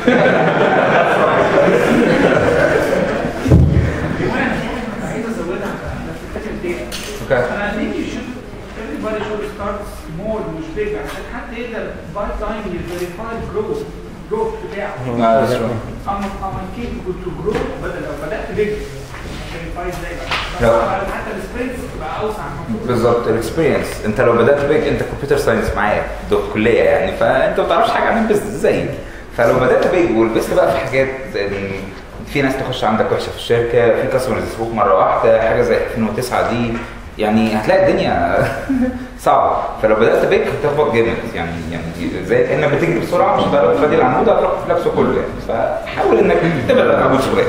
عايز ازودها على فكره الداتا Okay. انا I think you should everybody should start small مش big عشان حتى يقدر باي تايم يفيريفاي الجروث الجروث بتاعه No, that's true. اما اما capable to grow بدل لو بدات big فيريفاي ازاي بقى لا. طبعاً حتى السبرنتس تبقى اوسع المفروض بالظبط الاكسبيرينس انت لو بدات بيك انت كمبيوتر ساينس معايا ده الكليه يعني فانت ما تعرفش حاجه عن البيزنس زيي فلو بدات بيك ولبست بقى في حاجات ان في ناس تخش عندك وحشه في الشركه في كاستمرز يسيبوك مره واحده حاجه زي 2009 دي يعني هتلاقي الدنيا صعبه فلو بدات بيك هتخبط جامد يعني يعني زي كانك بتجري بسرعه مش هتعرف تفادي العمود هتروح لابسه كله يعني فحاول انك تبعد عن العمود شويه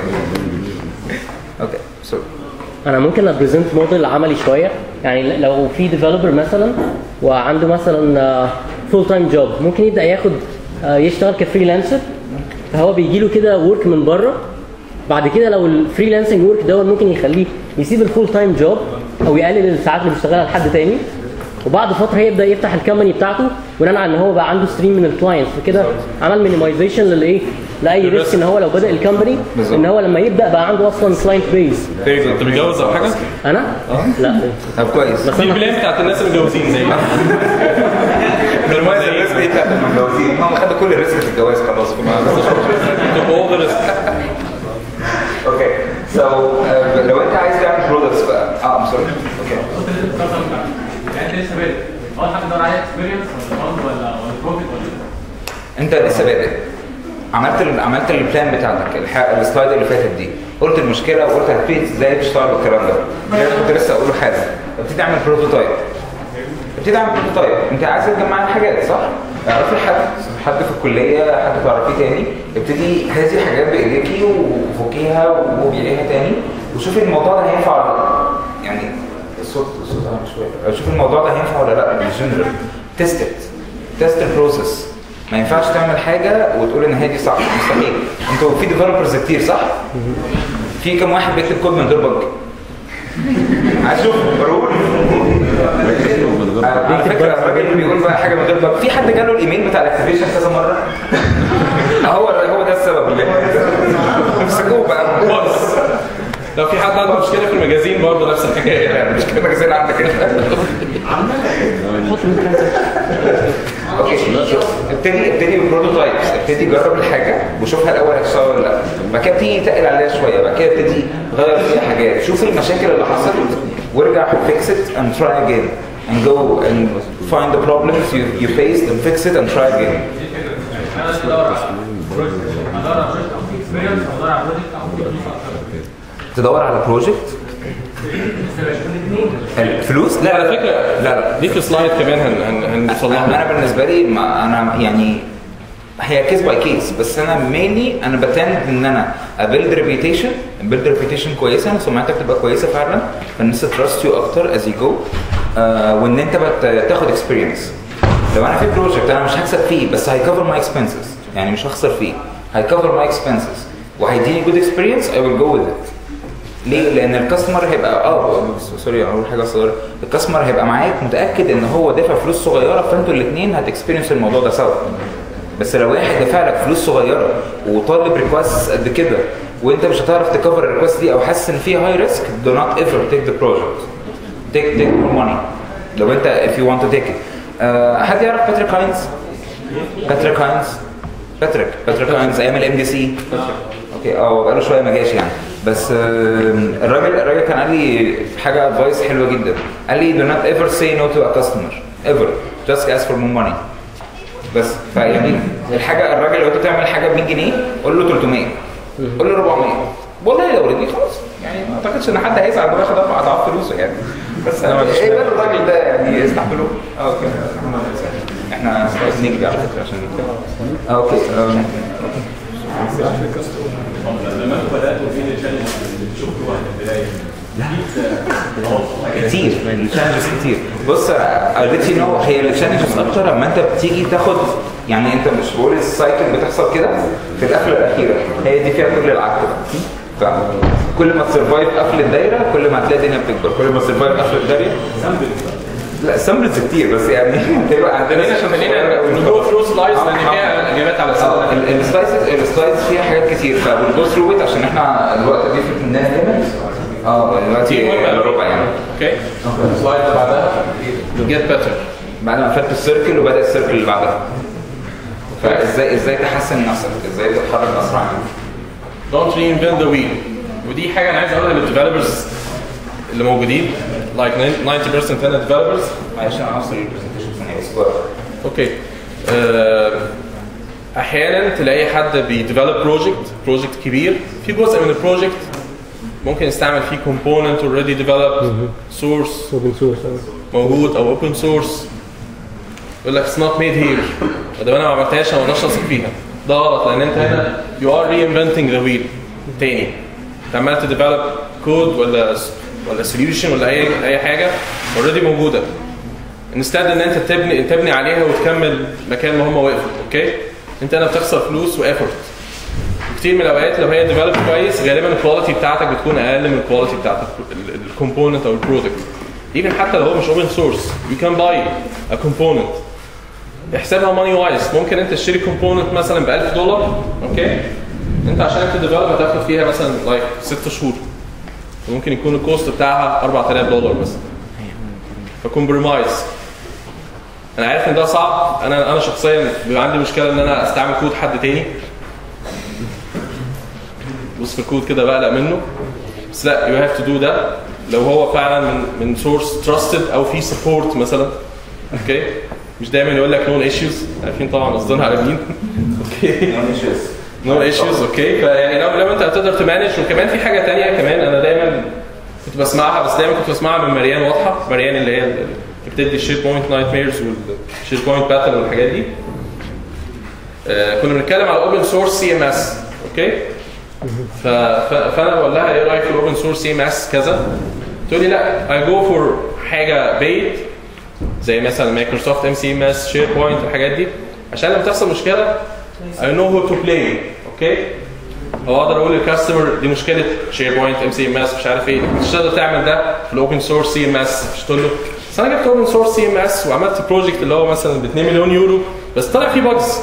اوكي سوري انا ممكن ابريزنت موديل عملي شويه يعني لو في ديفلوبر مثلا وعنده مثلا فول تايم جوب ممكن يبدا ياخد آه، يشتغل كفريلانسر فهو بيجي له كده ورك من بره بعد كده لو الفريلانسنج ورك ده ممكن يخليه يسيب الفول تايم جوب او يقلل الساعات اللي بيشتغلها لحد تاني وبعد فتره هيبدا يفتح الكمباني بتاعته بناء على ان هو بقى عنده ستريم من الكلاينتس فكده عمل مينيمايزيشن للايه لاي ريسك ان هو لو بدا الكمباني بالظبط. ان هو لما يبدا بقى عنده اصلا كلاينت بيز انت متجوز او حاجه؟ انا؟ لا طب كويس في البلان بتاعت الناس المتجوزين زي بالمناسبة الريسك دي بتاعت المتجوزين هم خدوا كل الريسك في الجواز خلاص all the risk. اوكي سو لو انت عايز تعمل برودكتس بقى اه ام سوري اوكي قلت لي القصه بتاعتك يعني انت لسه بادئ اول حاجه تدور عليها اكسبيرينس ولا فند ولا ولا بروفيت ولا ايه؟ انت لسه بادئ عملت ال عملت البلان بتاعتك الح- السلايد اللي فاتت دي قلت المشكله وقلت هتبتدي ازاي تشتغل بالكلام ده ده كنت لسه اقوله حالا ابتدي اعمل بروتوتايب ابتدي اعمل بروتوتايب انت عايز تجمع حاجات صح؟ اعرفي حد حد في الكليه حد تعرفيه تاني ابتدي هذه الحاجات بايديكي وفكيها وبيعيها تاني وشوفي الموضوع ده هينفع ولا لا يعني الصوت الصوت عالي شويه شوفي الموضوع ده هينفع ولا لا بالجنرال تيست ات تيست البروسيس ما ينفعش تعمل حاجه وتقول ان هي دي صح مستحيل انتوا في ديفلوبرز كتير صح؟ في كم واحد بيكتب كود من غير بج؟ عايز اشوف رول على فكره الراجل بيقول بقى حاجه من غير بج في حد جاله الايميل بتاع الاكتيفيشن كذا مره هو هو ده السبب اللي امسكوه بقى بص لو في حد عنده مشكله في المجازين برضه نفس الحكايه يعني مش كده مجازين عندك انت اوكي ابتدي ابتدي ببروتوتايبس ابتدي جرب الحاجه وشوفها الاول هتشتغل ولا لا بعد كده ابتدي تقل عليها شويه بعد كده ابتدي غير فيها حاجات شوف المشاكل اللي حصلت وارجع fix it and try again and go and find the problems you, you faced and fix it and try again انا لازم ادور على بروجكت ادور على بروجكت او في اكسبيرينس ادور على بروجكت او في فلوس اكتر تدور على بروجكت الفلوس لا على فكره لا لا دي في سلايد كمان هن هن هنوصل لها انا بالنسبه لي ما انا يعني هي كيس باي كيس بس انا مينلي انا بتند ان انا ابيلد ريبيتيشن بيلد ريبيتيشن كويسه انا سمعتك تبقى كويسه فعلا فالناس تراست يو اكتر از يو جو وان انت بت- تاخد اكسبيرينس لو انا في بروجكت انا مش هكسب فيه بس هيكفر ماي اكسبنسز يعني مش هخسر فيه هيكفر ماي اكسبنسز وهيديني جود اكسبيرينس اي ويل جو وذ ات ليه؟ لان الكاستمر هيبقى اه سوري اقول حاجه صغيره الكاستمر هيبقى معاك متاكد ان هو دافع فلوس صغيره فانتوا الاثنين هتكسبيرينس الموضوع ده سوا بس لو واحد دافع لك فلوس صغيره وطالب ريكوست قد كده وانت مش هتعرف تكفر الريكوست دي او حاسس ان في هاي ريسك do not ever take the project take take more money لو انت if you want to take it آه، حد يعرف باتريك هاينز؟ باتريك هاينز باتريك باتريك هاينز ايام الام دي سي اوكي اه بقاله شويه ما جاش يعني بس آه، الراجل الراجل كان قال لي حاجه ادفايس حلوه جدا قال لي do not ever say no to a customer ever just ask for more money بس فيعني الحاجه الراجل لو انت تعمل حاجه ب 100 جنيه قول له 300 قول له 400 والله لو رضي خلاص يعني ما اعتقدش ان حد هيزعل انه ياخد اربع اضعاف فلوسه يعني بس أنا ما عنديش ايه مانع. بقى الراجل ده يعني يستحملوه اه اوكي احنا نيجي على فكره عشان نتكلم اه اوكي آم، لما انتوا بداتوا فين التشالنج اللي شفتوها في البدايه؟ كتير التشالنجز كتير بص قالت لي نو هي التشالنجز اكتر لما انت بتيجي تاخد يعني انت مش بقول السايكل بتحصل كده في القفله الاخيره هي دي فيها كل العك بقى فكل ما تسرفايف قفل الدايره كل ما هتلاقي الدنيا بتكبر كل ما تسرفايف قفل الدايره لا سامبلز كتير بس يعني هتبقى عندنا خلينا session خلينا صغيرة أوي. نجو ثرو سلايدز لان آه، فيها اجابات على اه الاسئله السلايدز السلايدز فيها حاجات كتير فبنجو ثرو عشان احنا الوقت بيفرق مننا هنا اه دلوقتي مهم. ربع يعني اوكي السلايد اللي بعدها جيت بيتر بعد ما فات السيركل وبدا السيركل اللي بعدها فازاي ازاي تحسن نفسك ازاي تتحرك اسرع don't reinvent the wheel ودي حاجه انا عايز اقولها للديفلوبرز اللي موجودين like 90% هنا developers معلش انا هوصل البرزنتيشن ثانيه بس جوه. اوكي آه، احيانا تلاقي حد بيديفلوب بروجكت بروجكت كبير في جزء من البروجكت ممكن يستعمل فيه كومبوننت اوريدي ديفلوبد سورس اوبن سورس موجود او اوبن سورس يقول لك اتس نوت ميد هير ده انا ما عملتهاش انا ما اقدرش اثق فيها ده غلط لان انت هنا يو ار ري انفنتنج ذا ويل تاني انت عمال تديفلوب كود ولا ولا سوليوشن ولا اي اي حاجه اوريدي موجوده انستاد ان انت تبني تبني عليها وتكمل مكان ما هم وقفوا اوكي انت هنا بتخسر فلوس وافورت كتير من الاوقات لو هي ديفلوب كويس غالبا الكواليتي بتاعتك بتكون اقل من الكواليتي بتاعت الكومبوننت او البرودكت ايفن حتى لو هو مش اوبن سورس يو كان باي ا كومبوننت احسبها ماني وايز ممكن انت تشتري كومبوننت مثلا ب 1000 دولار اوكي انت عشان تديفلوب هتاخد فيها مثلا لايك 6 شهور ممكن يكون الكوست بتاعها 4000 دولار مثلا فكومبرومايز انا عارف ان ده صعب انا انا شخصيا بيبقى عندي مشكله ان انا استعمل كود حد تاني بص في الكود كده بقلق منه بس لا يو هاف تو دو ده لو هو فعلا من من سورس تراستد او في سبورت مثلا اوكي مش دايما يقول لك نون ايشوز عارفين طبعا قصدنا على مين اوكي نو ايشوز اوكي فيعني لو لو انت هتقدر تمانج وكمان في حاجه تانية كمان انا دايما كنت بسمعها بس دايما كنت بسمعها من مريان واضحه مريان اللي هي اللي بتدي الشير بوينت نايت ميرز والشير بوينت باترن والحاجات دي آه كنا بنتكلم على اوبن سورس سي ام اس اوكي ف... ف... فانا بقول لها ايه رايك في الاوبن سورس سي ام اس كذا تقول لي لا اي جو فور حاجه بيت زي مثلا مايكروسوفت ام سي ام اس شير بوينت الحاجات دي عشان لما تحصل مشكله I know how to play اوكي او اقدر اقول للكاستمر دي مشكله شير بوينت ام سي ام اس مش عارف ايه مش تقدر تعمل ده في الاوبن سورس سي ام اس مش تقول له بس انا جبت اوبن سورس سي ام اس وعملت بروجكت اللي هو مثلا ب 2 مليون يورو بس طلع فيه باجز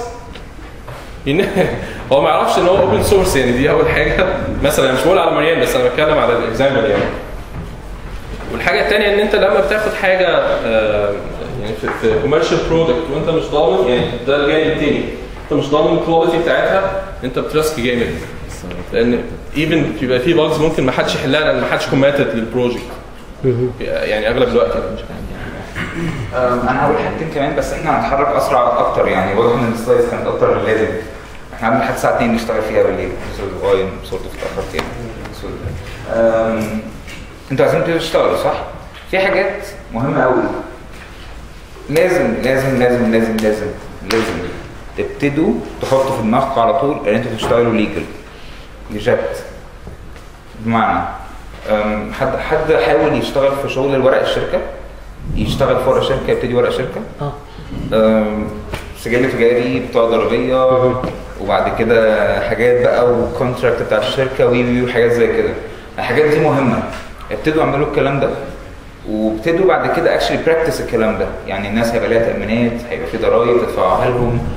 هو ما يعرفش ان هو اوبن سورس يعني دي اول حاجه مثلا أنا مش بقول على مريم بس انا بتكلم على الاكزامبل يعني والحاجه الثانيه ان انت لما بتاخد حاجه آه، يعني في, في كوميرشال برودكت وانت مش ضامن يعني ده الجانب الثاني انت مش ضامن الكواليتي بتاعتها انت بترسك جامد لان ايفن بيبقى في باجز ممكن ما حدش يحلها لان ما حدش كوميتد للبروجكت يعني اغلب الوقت يعني. أم، انا هقول حاجتين كمان بس احنا هنتحرك اسرع اكتر يعني واضح ان السلايدز كانت اكتر من اللازم احنا عندنا لحد الساعه 2 نشتغل فيها بالليل بس غاين صوت اتاخرت يعني سوري. أم، انتوا عايزين تبتدوا تشتغلوا صح؟ في حاجات مهمه قوي لازم لازم لازم لازم لازم لازم تبتدوا تحطوا في دماغكم على طول ان انتوا تشتغلوا ليجل بجد بمعنى أم، حد حد حاول يشتغل في شغل الورق الشركه يشتغل في ورق شركه يبتدي ورق شركه اه أم، سجل تجاري بطاقه ضريبيه وبعد كده حاجات بقى وكونتراكت بتاع الشركه وي وي وحاجات زي كده الحاجات دي مهمه ابتدوا اعملوا الكلام ده وابتدوا بعد كده اكشلي براكتس الكلام ده يعني الناس هيبقى لها تامينات هيبقى في ضرايب تدفعوها لهم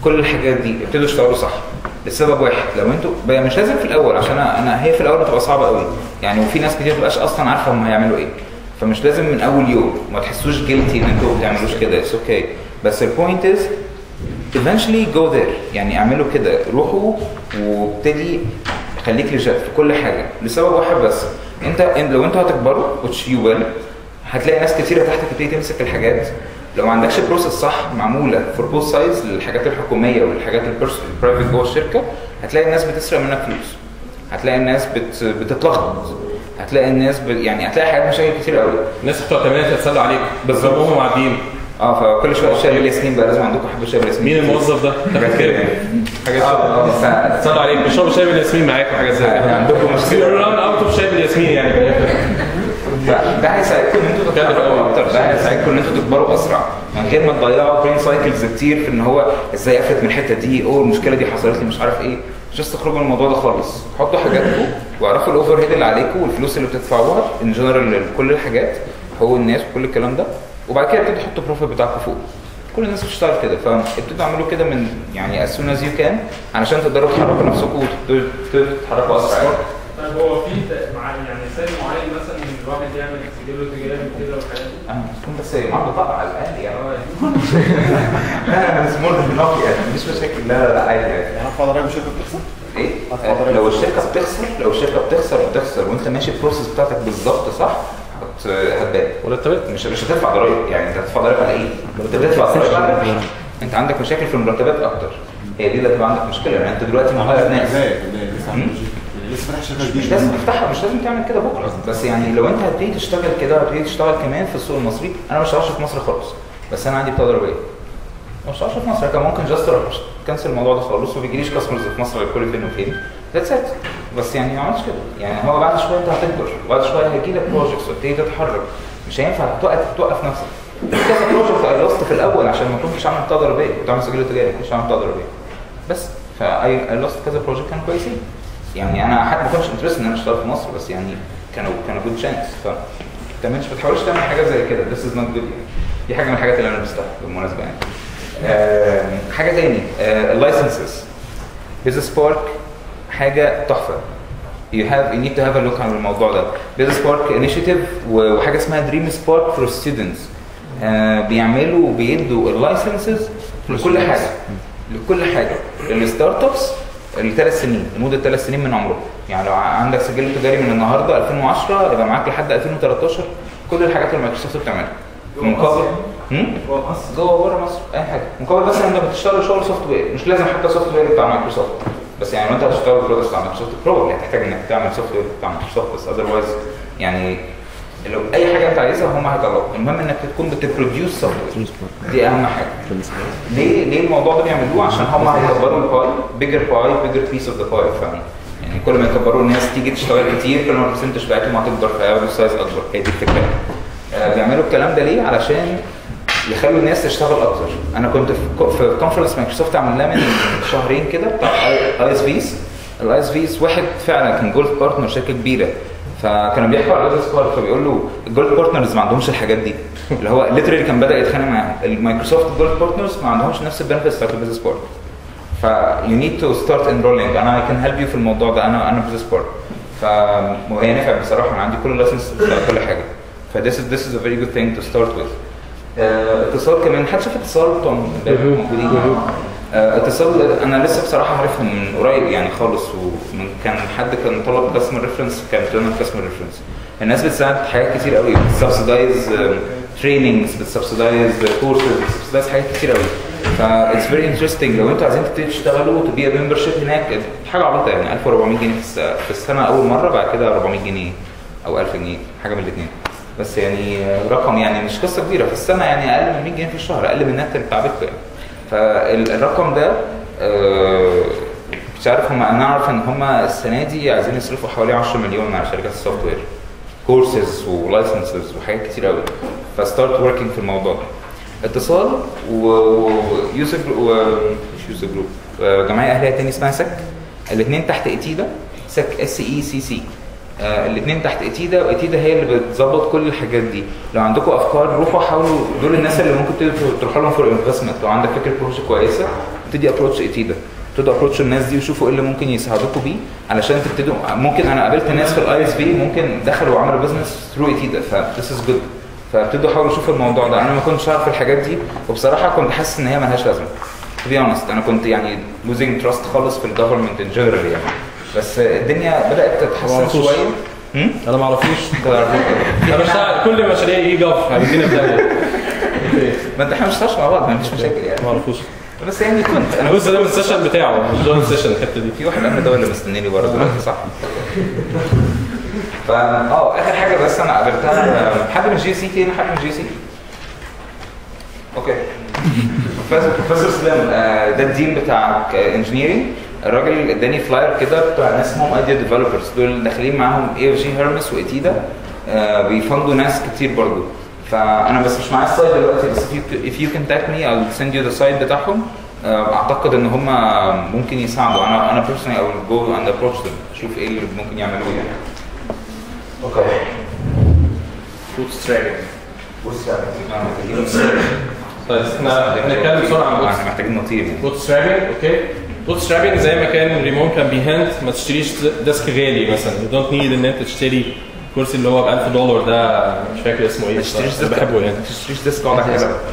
كل الحاجات دي ابتدوا يشتغلوا صح لسبب واحد لو انتوا بقى مش لازم في الاول عشان انا أنا هي في الاول بتبقى صعبه قوي يعني وفي ناس كتير مبتبقاش اصلا عارفه هم هيعملوا ايه فمش لازم من اول يوم ما تحسوش جيلتي ان انتوا ما بتعملوش كده اتس اوكي بس البوينت از eventually go there يعني اعملوا كده روحوا وابتدي خليك لجد في كل حاجه لسبب واحد بس انت إن- لو انتوا هتكبروا which you will هتلاقي ناس كتيره تحتك تبتدي تمسك الحاجات لو ما عندكش بروسيس صح معموله فور بوث سايدز للحاجات الحكوميه والحاجات البرايفت جوه الشركه هتلاقي الناس بتسرق منك فلوس هتلاقي الناس بت... بتتلخبط هتلاقي الناس ب... يعني هتلاقي حاجات مشاكل كتير قوي الناس بتوع التمرينات هيتسلوا عليك بالظبط. وهم معديين اه فكل شويه شايب الياسمين بقى لازم عندكم حبه شايب الياسمين مين الموظف ده؟ حاجات كده يعني حاجات اه اه ف- هيتسلوا عليك بيشربوا شاي بالياسمين معاك وحاجات زي كده عندكم مشكله ران اوت اوف شاي بالياسمين يعني في الآخر. فده هيساعدكم ان انتوا تتحركوا اكتر ده هيساعدكم ان انتوا تكبروا اسرع من غير ما تضيعوا برين سايكلز كتير في ان هو ازاي افلت من الحته دي اوه المشكله دي حصلت لي مش عارف ايه مش بس تخرجوا من الموضوع ده خالص حطوا حاجاتكم واعرفوا الاوفر هيد اللي عليكم والفلوس اللي بتدفعوها ان جنرال كل الحاجات هو الناس وكل الكلام ده وبعد كده ابتدوا تحطوا البروفيت بتاعكم فوق كل الناس بتشتغل كده فابتدوا اعملوا كده من يعني as soon as you can علشان تقدروا تحركوا نفسكم وتبتدوا تبتدوا تتحركوا اسرع يعني. طيب هو في ت- مع يعني سن معين مثلا ان الواحد يعمل سجله تجاري كده والحاجات دي انا مسكون بس معاه بطاقه على الاقل يعني لا انا مش مور ذان يعني مش مشاكل لا لا لا عادي يعني يعني ارفع ضرائب الشركه بتخسر؟ ايه هتدفع آه، ضرايب. لو الشركه بتخسر لو الشركه بتخسر بتخسر وانت ماشي البروسيس بتاعتك بالظبط صح هت- هتبان مرتبات مش مش هتدفع ضرايب يعني انت هتدفع ضرايب على ايه؟ انت بتدفع ضرايب على الربح. انت عندك مشاكل في المرتبات اكتر هي دي اللي هتبقى عندك مشكله يعني انت دلوقتي مغير ناس ازاي؟ لسه عامل بروجيكت. يعني لسه فاتح شركه مش جديده لازم تفتحها مش لازم تعمل كده بكره بس يعني لو انت هتبتدي تشتغل كده هتبتدي تشتغل كمان في السوق المصري انا ما بشتغلش في مصر خالص بس انا عندي بطاقه ضريبيه ما بشتغلش في مصر كان ممكن جاست اروح كنسل الموضوع ده خالص وما بيجيليش كاستمرز في مصر غير كل فين وفين ذاتس ات بس يعني ما عملتش كده يعني هو بعد شويه انت هتكبر وبعد شويه هيجي لك بروجكتس وتبتدي تتحرك مش هينفع توقف توقف نفسك في كذا بروجكت اي لاست في الاول عشان ما كنتش عامل بطاقه ضريبيه كنت عامل سجل تجاري ما كنتش عامل بطاقه ضريبيه بس فاي اي لاست كذا بروجكت كانوا كويسين يعني انا حتى ما كنتش انترست ان انا اشتغل في مصر بس يعني كانوا كانوا جود شانس ف تعملش ما تحاولش تعمل حاجه زي كده this is not good يعني دي حاجه من الحاجات اللي انا لبستها بالمناسبه يعني آه حاجه تاني اللايسنسز بيزنس بارك حاجه تحفه you have you need to have a look على الموضوع ده بيزنس بارك انيشيتيف وحاجه اسمها دريم سبارك فور ستودنتس بيعملوا وبيدوا اللايسنسز لكل حاجه لكل حاجه للستارت ابس لثلاث سنين لمده ثلاث سنين من عمرهم يعني لو عندك سجل تجاري من النهارده 2010 يبقى معاك لحد 2013 كل الحاجات اللي مايكروسوفت بتعملها مقابل هم؟ جوه بره مصر اي حاجه مقابل بس انت بتشتغل شغل سوفت وير مش لازم حتى سوفت وير بتاع مايكروسوفت بس يعني لو انت هتشتغل برودكت بتاع مايكروسوفت بروبلي هتحتاج انك تعمل سوفت وير بتاع مايكروسوفت بس اذروايز يعني لو اي حاجه انت عايزها هم هيطلعوها المهم انك تكون بتبروديوس سوفت وير دي اهم حاجه ليه ليه الموضوع ده بيعملوه عشان هم هيكبروا الباي بيجر باي بيجر بيس اوف ذا باي فاهم يعني كل ما يكبروا الناس تيجي تشتغل كتير كل ما البرسنتج بتاعتهم هتكبر فياخدوا سايز اكبر هي دي الفكره آه، بيعملوا الكلام ده ليه علشان يخلوا الناس تشتغل اكتر انا كنت في في كونفرنس مايكروسوفت عملناه من شهرين كده بتاع اي اس فيز الاي اس فيز واحد فعلا كان جولد بارتنر شركه كبيره فكانوا بيحكوا على الاي اس بارك فبيقول له الجولد بارتنرز ما عندهمش الحاجات دي اللي هو ليترالي كان بدا يتخانق معاهم المايكروسوفت جولد بارتنرز ما عندهمش نفس البنفيتس بتاعت البيزنس بارك ف you need to start enrolling انا I can help you في الموضوع ده انا انا بزنس بارك ف وهي نفع بصراحه انا عندي كل اللايسنس بتاع كل حاجه ف this is this is a very good thing to start with آه، اتصال كمان حد شاف اتصال بتوع امبارح موجودين آه، اتصال انا لسه بصراحه عارفهم من قريب يعني خالص ومن كان حد كان طلب كاستمر ريفرنس كان لنا كاستمر ريفرنس الناس بتساعد في حاجات كتير قوي بتسبسيدايز تريننجز بتسبسيدايز كورسز بتسبسيدايز حاجات كتير قوي فا اتس فيري انترستنج لو انتوا عايزين تبتدوا تشتغلوا تبقى ممبرشيب هناك حاجه عبيطه يعني 1400 جنيه في الس- في السنه اول مره بعد كده 400 جنيه او 1000 جنيه حاجه من الاثنين بس يعني رقم يعني مش قصه كبيره في السنه يعني اقل من 100 جنيه في الشهر اقل من النت بتاع بيتكم يعني فالرقم ده آه، مش عارف هم انا اعرف ان هم السنه دي عايزين يصرفوا حوالي 10 مليون على شركات السوفت وير كورسز ولايسنسز وحاجات كتير قوي فستارت وركينج في الموضوع ده اتصال و- ويوسف و... مش يوسف جروب آه، جمعيه اهليه تاني اسمها سك الاثنين تحت اتيدا سك اس اي سي سي الاثنين تحت اتيدا واتيدا هي اللي بتظبط كل الحاجات دي لو عندكم افكار روحوا حاولوا دول الناس اللي ممكن تقدروا تروحوا لهم فور انفستمنت لو عندك فكره بروجكت كويسه ابتدي ابروتش ايتيدا ابتدوا ابروتش الناس دي وشوفوا ايه اللي ممكن يساعدوكم بيه علشان تبتدوا ممكن انا قابلت ناس في الاي اس بي ممكن دخلوا وعملوا بزنس ثرو ايتيدا ف this is good فابتدوا حاولوا يشوفوا الموضوع ده انا ما كنتش عارف الحاجات دي وبصراحه كنت حاسس ان هي ملهاش لازمه to be honest انا كنت يعني losing trust خالص في الجفرمنت ان جنرال يعني بس الدنيا بدات تتحسن معرفوش. شويه هم؟ انا ما اعرفوش في انا بشتغل كل مشاريع اي جاف هيدينا بدايه ما انت احنا مش مع بعض ما فيش مشاكل يعني ما اعرفوش بس يعني كنت انا بص ده من السيشن بتاعه مش جوين السيشن الحته دي في واحد قبل ده اللي مستنيني بره دلوقتي صح؟ فا اه اخر حاجه بس انا قابلتها حد من جي سي تاني حد من جي سي اوكي بروفيسور بروفيسور سلام آه، ده الدين بتاع انجينيرنج الراجل اداني فلاير كده بتاع ناس اسمهم ايديا ديفلوبرز دول داخلين معاهم اي او جي هيرمس وايتيدا آه، بيفندوا ناس كتير برضو فانا بس مش معايا السايد دلوقتي بس if you, if you contact me I'll send you the site بتاعهم آه، اعتقد ان هم ممكن يساعدوا انا انا personally I will go and approach them اشوف ايه اللي ممكن يعملوه يعني اوكي فود ستراجل فود ستراجل طيب احنا هنتكلم بسرعه عن بوت احنا محتاجين نطير يعني بوت سترابنج اوكي بوت سترابنج زي ما كان ريمون كان بيهنت ما تشتريش ديسك غالي مثلا يو دونت نيد ان انت تشتري الكرسي اللي هو ب 1000 دولار ده مش فاكر اسمه ايه ما تشتريش بس بحبه يعني ما تشتريش ديسك اقعد على كده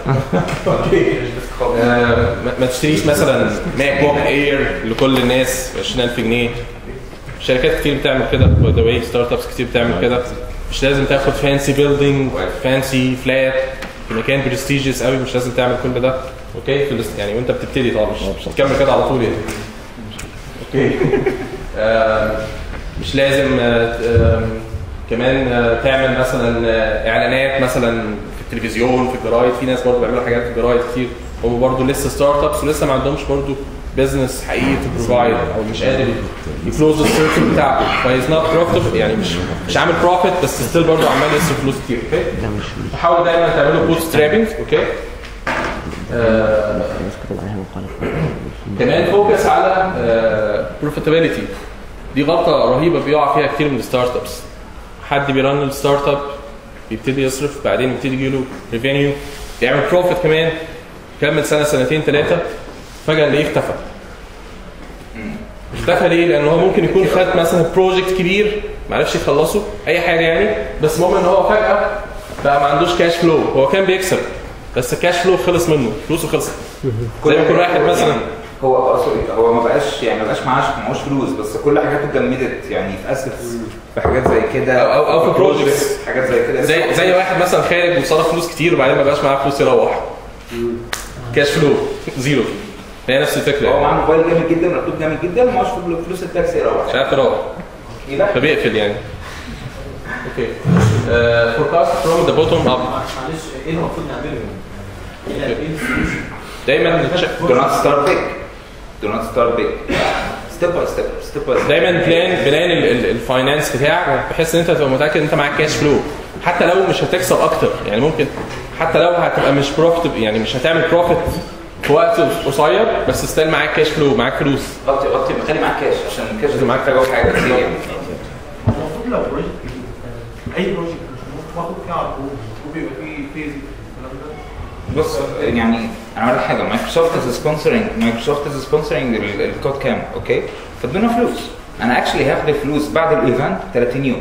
آه، ما- ما تشتريش مثلا ماك بوك اير لكل الناس ب 20000 جنيه شركات كتير بتعمل كده باي ذا واي ستارت ابس كتير بتعمل كده مش لازم تاخد فانسي بيلدينج فانسي فلات في مكان برستيجيوس قوي مش لازم تعمل كل ده اوكي في الاست- يعني وانت بتبتدي طبعا مش تكمل كده على طول يعني اوكي آه، مش لازم آه، آم، كمان آه، تعمل مثلا آه، اعلانات مثلا في التلفزيون في الجرايد في ناس برضه بيعملوا حاجات في الجرايد كتير هم برضه لسه ستارت ابس ولسه ما عندهمش برضه بزنس حقيقي تو بروفايد او مش قادر يكلوز السيركل بتاعه فايز نوت بروفيت يعني مش مش عامل بروفيت بس ستيل برضه عمال يصرف فلوس كتير اوكي فحاولوا دايما تعملوا بوت سترابنج اوكي آه، كمان فوكس على بروفيتابيلتي دي غلطه رهيبه بيقع فيها كتير من الستارت ابس حد بيرن الستارت اب بيبتدي يصرف بعدين يبتدي يجيله ريفينيو بيعمل بروفيت كمان كمل سنه سنتين ثلاثه فجاه نلاقيه اختفى اختفى ليه؟ لان هو ممكن يكون خد مثلا بروجكت كبير ما عرفش يخلصه اي حاجه يعني بس المهم ان هو فجاه بقى ما عندوش كاش فلو هو كان بيكسب بس الكاش فلو خلص منه فلوسه خلصت زي ما كل واحد مثلا هو هو سوري هو ما بقاش يعني ما بقاش معاش معهوش فلوس بس كل حاجاته اتجمدت يعني في اسس في حاجات زي كده أو- أو- أو في projects. حاجات زي كده زي زي واحد مثلا خارج وصرف فلوس كتير وبعدين ما بقاش معاه فلوس يروح كاش فلو زيرو هي نفس الفكره هو يعني. معاه موبايل جامد جدا لابتوب جامد جدا ومعهوش فلوس التاكسي يروح مش عارف يروح يبقى فبيقفل يعني اوكي فوركاست فروم ذا بوتوم اب معلش ايه المفروض نعمله؟ ايه ايه السوليوشن؟ دايما do not start big do not start big step by step step by step دايما بلان بلان ال- ال- الفاينانس بتاعك بحيث ان انت تبقى متاكد ان انت معاك كاش فلو حتى لو مش هتكسب اكتر يعني ممكن حتى لو هتبقى مش بروفيت يعني مش هتعمل بروفيت في وقت قصير بس ستيل معاك كاش فلو معاك فلوس غطي غطي خلي معاك كاش عشان الكاش ده معاك محتاج حاجه كتير يعني المفروض لو بروجكت جديد اي بروجكت مش باخد فيه على طول وبيبقى فيه فيز الكلام ده بص يعني انا اقول لك حاجه مايكروسوفت از سبونسرنج مايكروسوفت از سبونسرنج الكود كام اوكي فادونا فلوس انا اكشلي هاخد الفلوس بعد الايفنت 30 يوم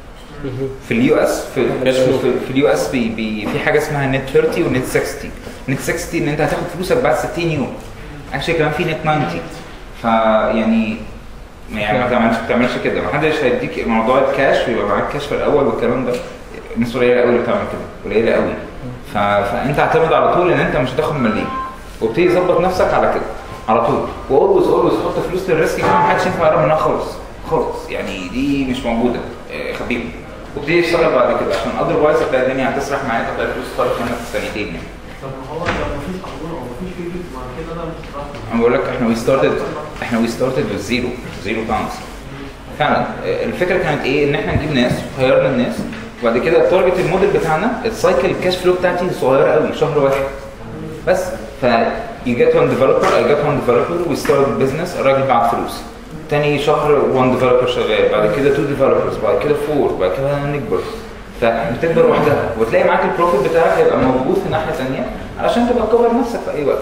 في اليو اس في Cash flow. في, في اليو اس بي, بي في حاجه اسمها نت 30 ونت 60 نت 60 ان انت هتاخد فلوسك بعد 60 يوم اكشلي كمان في نت 90 فيعني يعني ما تعملش ما تعملش كده ما حدش هيديك موضوع الكاش ويبقى معاك كاش في الاول والكلام ده الناس قليله قوي اللي بتعمل كده قليله قوي ف... فانت اعتمد على طول ان انت مش هتاخد مليم وابتدي ظبط نفسك على كده على طول واولويز اولويز حط فلوس للريسك كمان ما حدش ينفع يقرب منها خالص خالص يعني دي مش موجوده آه، خبيبه وابتدي تشتغل بعد كده عشان اذروايز هتلاقي الدنيا هتسرح معاك هتلاقي الفلوس طارت منك في ثانيتين يعني طب ما هو لو مفيش قانون او مفيش فيديو مع كده انا مش هعرف انا بقول لك احنا وي ستارتد احنا وي ستارتد بزيرو زيرو باوندز فعلا آه، الفكره كانت ايه ان احنا نجيب ناس خيرنا الناس وبعد كده التارجت الموديل بتاعنا السايكل الكاش فلو بتاعتي صغيره قوي شهر واحد بس ف you get one developer I get one developer we start business الراجل بعت فلوس تاني شهر one developer شغال بعد كده two developers بعد كده four بعد كده نكبر فبتكبر وحدها وتلاقي معاك البروفيت بتاعك هيبقى موجود في ناحيه ثانيه علشان تبقى تكفر نفسك في اي وقت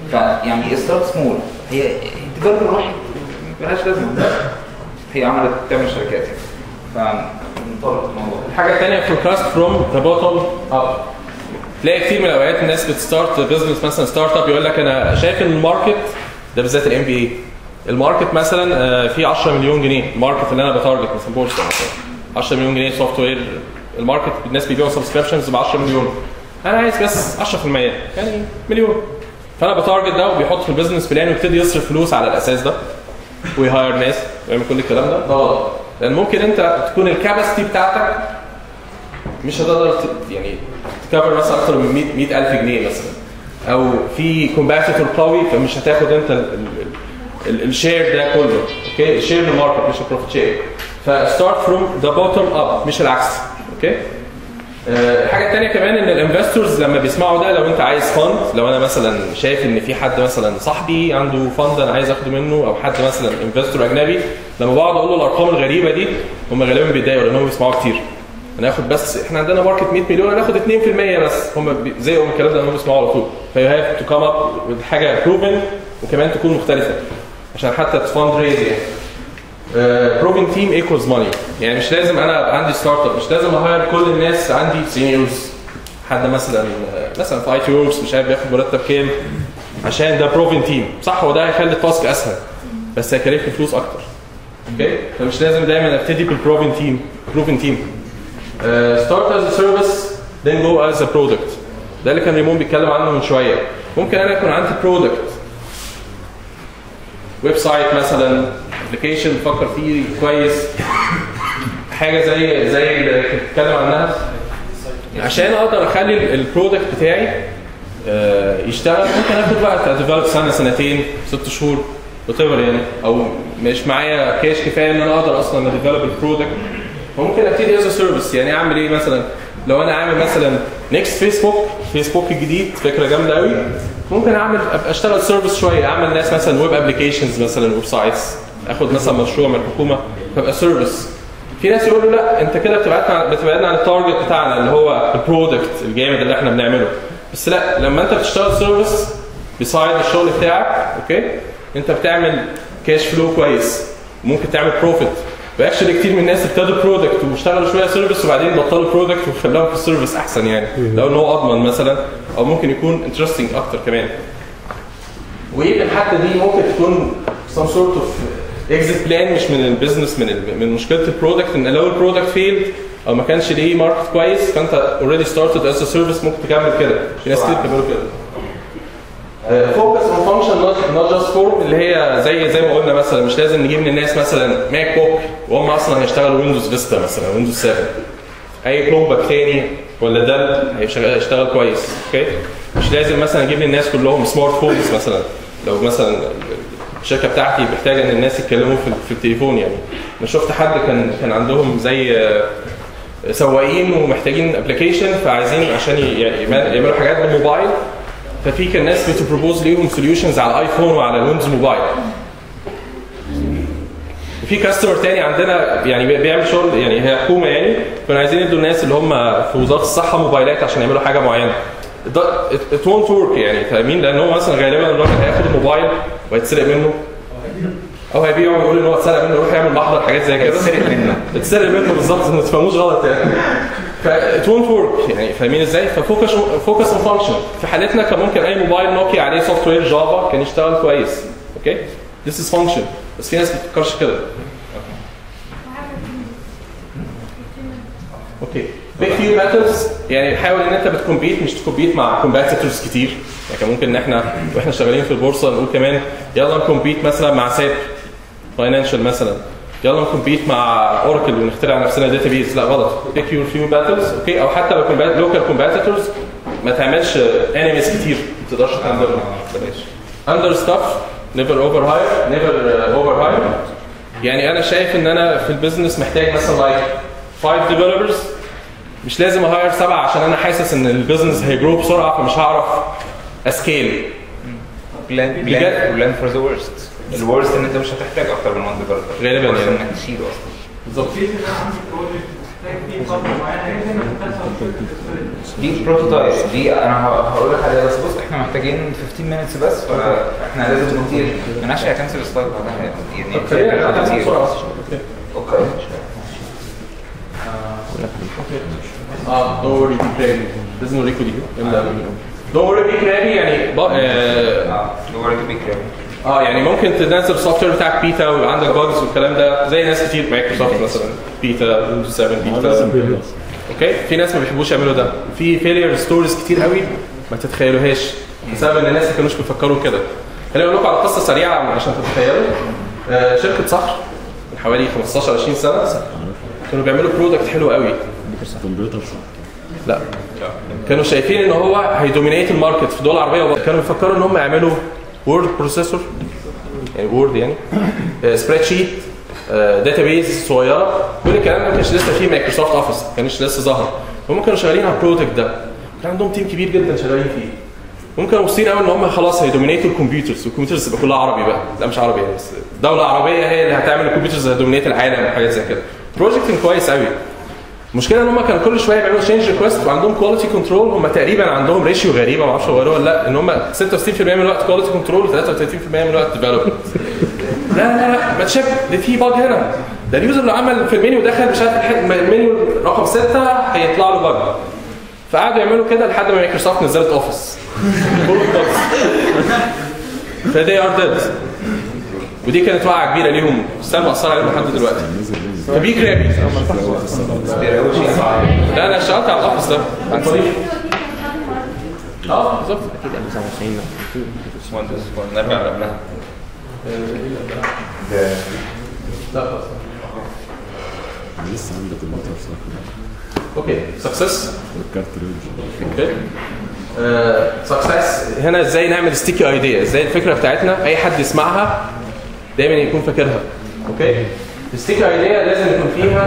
فيعني ستارت سمول هي ديفلوبر واحد ملهاش لازمه هي عملت تعمل شركات يعني فنطلق الموضوع الحاجه الثانيه فوركاست فروم ذا بوتtom اب تلاقي كتير من الاوقات الناس بتستارت بزنس مثلا ستارت اب يقول لك انا شايف ان الماركت ده بالذات الام بي اي الماركت مثلا آه، فيه 10 مليون جنيه الماركت اللي انا بتارجت مثلا بورصه مثلا 10 مليون جنيه سوفت وير الماركت الناس بيبيعوا سبسكريبشنز ب 10 مليون انا عايز بس 10% يعني مليون فانا بتارجت ده وبيحط في البيزنس بلان ويبتدي يصرف فلوس على الاساس ده ويهاير ناس ويعمل كل الكلام ده ده غلط لان ممكن انت تكون الكاباسيتي بتاعتك مش هتقدر ت- يعني تكفر مثلا اكتر من 100 100000 جنيه مثلا او في كومباتيتور قوي فمش هتاخد انت ال- ال- ال- الشير ده كله اوكي الشير من الماركت مش البروفيت شير فستارت فروم ذا بوتtom اب مش العكس اوكي آه، الحاجه الثانيه كمان ان الانفستورز لما بيسمعوا ده لو انت عايز فند لو انا مثلا شايف ان في حد مثلا صاحبي عنده فند انا عايز اخده منه او حد مثلا انفستور اجنبي لما بقعد اقول له الارقام الغريبه دي هم غالبا بيتضايقوا لان هم بيسمعوا كتير انا هاخد بس احنا عندنا ماركت 100 مليون انا هاخد 2% بس هم بي- زيهم الكلام ده هم بيسمعوا على طول فيو هاف تو كام اب حاجه بروفن وكمان تكون مختلفه عشان حتى تفند ريز يعني بروفين تيم ايكوالز ماني يعني مش لازم انا ابقى عندي ستارت اب مش لازم اهاير كل الناس عندي سينيورز حد مثلا مثلا في اي تي وركس مش عارف بياخد مرتب كام عشان ده بروفين تيم صح هو ده هيخلي التاسك اسهل بس هيكلفني فلوس اكتر اوكي فمش لازم دايما ابتدي بالبروفين تيم بروفين تيم ستارت از سيرفيس then go as a product ده اللي كان ريمون بيتكلم عنه من شويه ممكن انا يكون عندي برودكت ويب سايت مثلا ابلكيشن بفكر فيه كويس حاجه زي زي اللي كنت بتتكلم عنها عشان اقدر اخلي البرودكت بتاعي آه، يشتغل ممكن اخد وقت اديفلوب سنه سنتين ست شهور whatever يعني او مش معايا كاش كفايه ان انا اقدر اصلا اديفلوب البرودكت فممكن ابتدي از سيرفيس يعني اعمل ايه مثلا لو انا عامل مثلا نيكست فيسبوك فيسبوك الجديد فكره جامده قوي ممكن اعمل ابقى اشتغل سيرفيس شويه اعمل ناس مثلا ويب ابلكيشنز مثلا ويب سايتس اخد مثلا مشروع من الحكومه فابقى سيرفيس في ناس يقولوا لا انت كده بتبعدنا عن بتبعدنا عن التارجت بتاعنا اللي هو البرودكت الجامد اللي احنا بنعمله بس لا لما انت بتشتغل سيرفيس بيسايد الشغل بتاعك اوكي انت بتعمل كاش فلو كويس ممكن تعمل بروفيت واكشلي كتير من الناس ابتدوا برودكت واشتغلوا شويه سيرفيس وبعدين بطلوا برودكت وخلاهم في السيرفيس احسن يعني لو ان هو اضمن مثلا او ممكن يكون انترستنج اكتر كمان ويمكن حتى دي ممكن تكون some sort of exit plan مش من البيزنس من ال- من مشكله البرودكت ان لو البرودكت فيلد او ما كانش ليه ماركت كويس فانت اوريدي ستارتد از سيرفيس ممكن تكمل كده في ناس كتير بيعملوا كده فوكس اون فانكشن نوت جاست فورم اللي هي زي زي ما قلنا مثلا مش لازم نجيب للناس مثلا ماك بوك وهم اصلا هيشتغلوا ويندوز فيستا مثلا ويندوز 7 اي كرومباك تاني ولا ده هيشتغل هيشتغل كويس اوكي مش لازم مثلا اجيب للناس كلهم سمارت فونز مثلا لو مثلا الشركه بتاعتي محتاجه ان الناس يتكلموا في, في التليفون يعني انا شفت حد كان كان عندهم زي آه، سواقين ومحتاجين ابلكيشن فعايزين عشان ي- يعمل- يعملوا حاجات بالموبايل ففي كان ناس بتبروبوز ليهم سوليوشنز على الايفون وعلى الويندوز موبايل وفي كاستمر تاني عندنا يعني بي- بيعمل شغل يعني هي حكومه يعني كانوا عايزين يدوا الناس اللي هم في وزاره الصحه موبايلات عشان يعملوا حاجه معينه ات وونت ورك يعني فاهمين لان هو مثلا غالبا الراجل هياخد الموبايل وهيتسرق منه او هيبيعه ويقول ان هو اتسرق منه يروح يعمل محضر حاجات زي كده اتسرق منه. اتسرق منه بالظبط ما تفهموش غلط يعني فات وونت ورك يعني فاهمين ازاي ففوكس فوكس اون فانكشن في حالتنا كان ممكن اي موبايل نوكيا عليه سوفت وير جافا كان يشتغل كويس اوكي ذس از فانكشن بس في ناس ما بتفكرش كده اوكي بيج فيو باتلز يعني حاول ان انت بتكمبيت مش تكمبيت مع كومباتيتورز كتير يعني كان ممكن ان احنا واحنا شغالين في البورصه نقول كمان يلا نكمبيت مثلا مع ساب فاينانشال مثلا يلا نكمبيت مع اوراكل ونخترع نفسنا داتا بيز لا غلط بيك يور فيو باتلز اوكي او حتى لو لوكال كومباتيتورز ما تعملش انيميز كتير ما تقدرش تهندلهم بلاش اندر ستاف نيفر اوفر هاير نيفر اوفر هاير يعني انا شايف ان انا في البيزنس محتاج مثلا لايك 5 ديفلوبرز مش لازم اهاير سبعه عشان انا حاسس ان البيزنس هيجرو بسرعه فمش هعرف اسكيل بلان بجد؟ بلان بلان فور ذا ورست الورست ان انت مش هتحتاج اكتر من وان ديفلوبر غالباً يعني. انك تشيله اصلا بالظبط في انا عندي بروجكت محتاج فيه فتره معينه يمكن تحصل مشكله دي بروتوتايب دي انا ه- هقول لك عليها بس بص احنا محتاجين 15 minutes بس فاحنا لازم كتير من عشان هكنسل السلايد بعدها يعني اوكي كتير. بسرعه اوكي اوكي اه دوري بي كرابي لازم اوريكم دي املا دوري بي كرابي يعني ب- آه، اه دور تو بي كريم اه يعني ممكن تنزل السوفت وير بتاعك بيتا ويبقى عندك باجز والكلام ده زي ناس كتير مايكروسوفت مثلا بيتا ويندوز 7 بيتا اوكي في ناس ما بيحبوش يعملوا ده في فيلير ستوريز كتير قوي ما تتخيلوهاش بسبب ان الناس ما كانوش بيفكروا كده خليني اقول لكم على قصه سريعه عشان تتخيلوا آه شركه صخر من حوالي 15 20 سنه كانوا بيعملوا برودكت حلو قوي كمبيوتر لا كانوا شايفين ان هو هيدومينيت الماركت في دول عربيه وبقى. كانوا بيفكروا ان هم يعملوا وورد بروسيسور يعني وورد يعني سبريد شيت داتابيز صغيره كل الكلام ده ما كانش لسه فيه مايكروسوفت اوفيس ما كانش لسه ظهر هم كانوا شغالين على البرودكت ده كان عندهم تيم كبير جدا شغالين فيه هم كانوا مبسوطين قوي ان هم خلاص هيدومينيتوا الكمبيوترز والكمبيوترز تبقى كلها عربي بقى لا مش عربي يعني بس دوله عربيه هي اللي هتعمل الكمبيوترز هيدومينيت العالم وحاجات زي كده بروجكت كان كويس قوي المشكله ان هم كانوا كل شويه بيعملوا تشينج ريكوست وعندهم كواليتي كنترول هم تقريبا عندهم ريشيو غريبه ما اعرفش غيروها ولا لا ان هم 66% من الوقت كواليتي كنترول و33% من الوقت ديفلوبمنت لا لا لا ما تشيك ده في باج هنا ده اليوزر اللي عمل في المنيو دخل مش عارف الح- المنيو رقم 6 هيطلع له باج فقعدوا يعملوا كده لحد ما مايكروسوفت نزلت اوفيس فدي ار ديد ودي كانت وقعه كبيره ليهم استنى مأثره عليهم لحد دلوقتي فبي كرابي لا انا اشتغلت على الاوفيس ده عن طريق اه بالظبط اكيد 1990 مهندس نرجع لقبلها لا خلاص لسه عندك الموتور صح اوكي سكسس والكارت ريدج اوكي سكسس هنا ازاي نعمل ستيكي ايديا ازاي الفكره بتاعتنا اي حد يسمعها دايما يكون فاكرها اوكي الستيكي ايديا لازم يكون فيها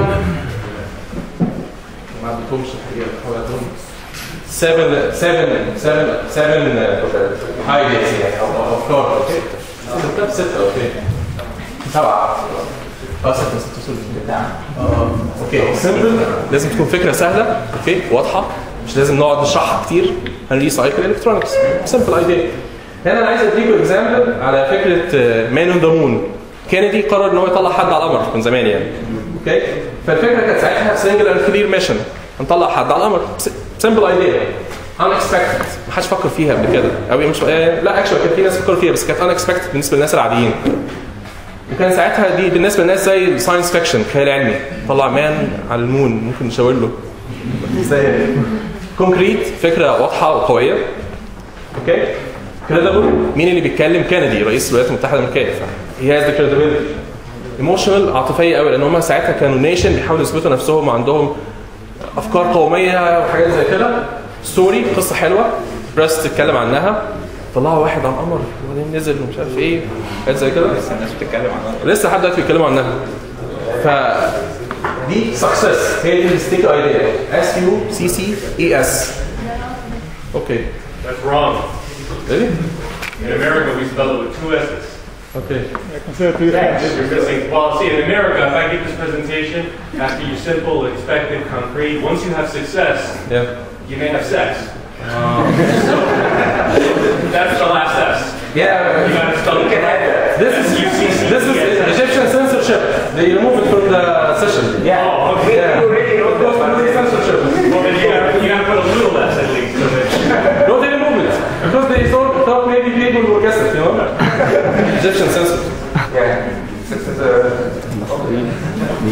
ما عدتهمش الحقيقه بحاول أعدهم. 7 7 7 7 ايدياز يعني او أو افكار اوكي ستة ستة اوكي سبعة اه ستة ستة سوري اه اوكي سمبل لازم تكون فكرة سهلة اوكي واضحة مش لازم نقعد نشرحها كتير هنريسايكل الكترونكس سمبل ايديا هنا انا عايز اديكم اكزامبل على فكرة مان اون ذا مون كينيدي قرر ان هو يطلع حد على القمر من زمان يعني اوكي فالفكرة كانت ساعتها سنجل اند كلير ميشن هنطلع حد على القمر سمبل ايديا unexpected ما حدش فكر فيها قبل كده او مش آه، لا اكشن كان في ناس فكروا فيها بس كانت unexpected بالنسبه للناس العاديين وكان ساعتها دي بالنسبه للناس زي الساينس فيكشن خيال علمي طلع مان على المون ممكن نشاور له زي كونكريت فكره واضحه وقويه اوكي كريدبل مين اللي بيتكلم كندي رئيس الولايات المتحده الامريكيه هي هاز ذا كريدبيلتي ايموشنال عاطفيه قوي لان هم ساعتها كانوا نيشن بيحاولوا يثبتوا نفسهم وعندهم افكار قوميه وحاجات زي كده ستوري قصه حلوه بريس تتكلم عنها طلعوا واحد على القمر وبعدين نزل ومش عارف ايه حاجات زي كده لسه الناس بتتكلم عنها لسه لحد دلوقتي بيتكلموا عنها ف دي سكسس هي دي الستيك ايديا اس يو سي سي اي اس اوكي That's wrong. ريلي In America, we spell it with two S's. اوكي You're missing, well, see, in America, if I give this presentation, after you simple, expected, concrete, once you have success, يا you may have sex. So, that's the last S. You Yeah, gotta spell it correct. this is S-U-C-C-E-S. this is Egyptian censorship. They remove it from the session. Oh, okay. Yeah. It goes from the censorship. Well, then you gotta, you gotta put a little S at least. so that- No, they remove it because they thought, thought maybe people will guess it. You know, Egyptian censorship. Yeah. This is a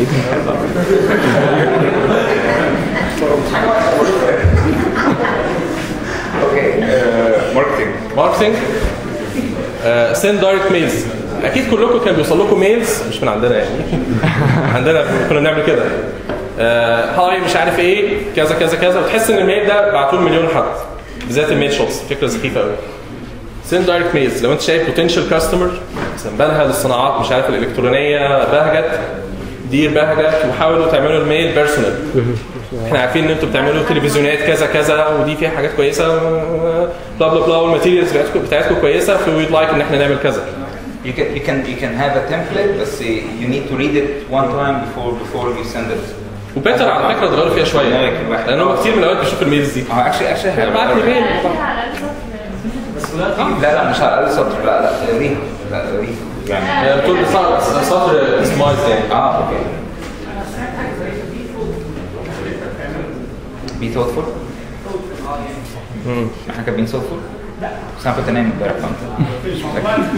اوكي ماركتنج ماركتنج سند دايركت ميلز اكيد كلكم كان بيوصل لكم ميلز مش من عندنا يعني عندنا كنا بنعمل كده آه، هاي مش عارف ايه كذا كذا كذا وتحس ان الميل ده بعتوه لمليون حد بالذات الميل شوتس فكره سخيفه قوي سند دايركت ميلز لو انت شايف بوتنشال كاستمر مثلا بنها للصناعات مش عارف الالكترونيه بهجت دير بهجت وحاولوا تعملوا الميل بيرسونال احنا عارفين ان انتوا بتعملوا تلفزيونات كذا كذا ودي فيها حاجات كويسه بلا بلا بلا والماتيريالز بتاعتكم بتاعتكم كويسه فويد لايك ان احنا نعمل كذا You can you can you can have a template بس you need to read it one time before before you send it. وبيتر على فكره اتغيروا فيها شويه لان هم كتير من الاوقات بيشوفوا الميلز دي هو اكشلي اكشلي ابعت لي ميل على الأقل لا لا مش على الاقل سطر لا لا قريها لا قريها يعني هي بتقول سطر سطر سمايز يعني اه اوكي بي thoughtful احنا كاتبين thoughtful بس انا كنت نايم امبارح فهمت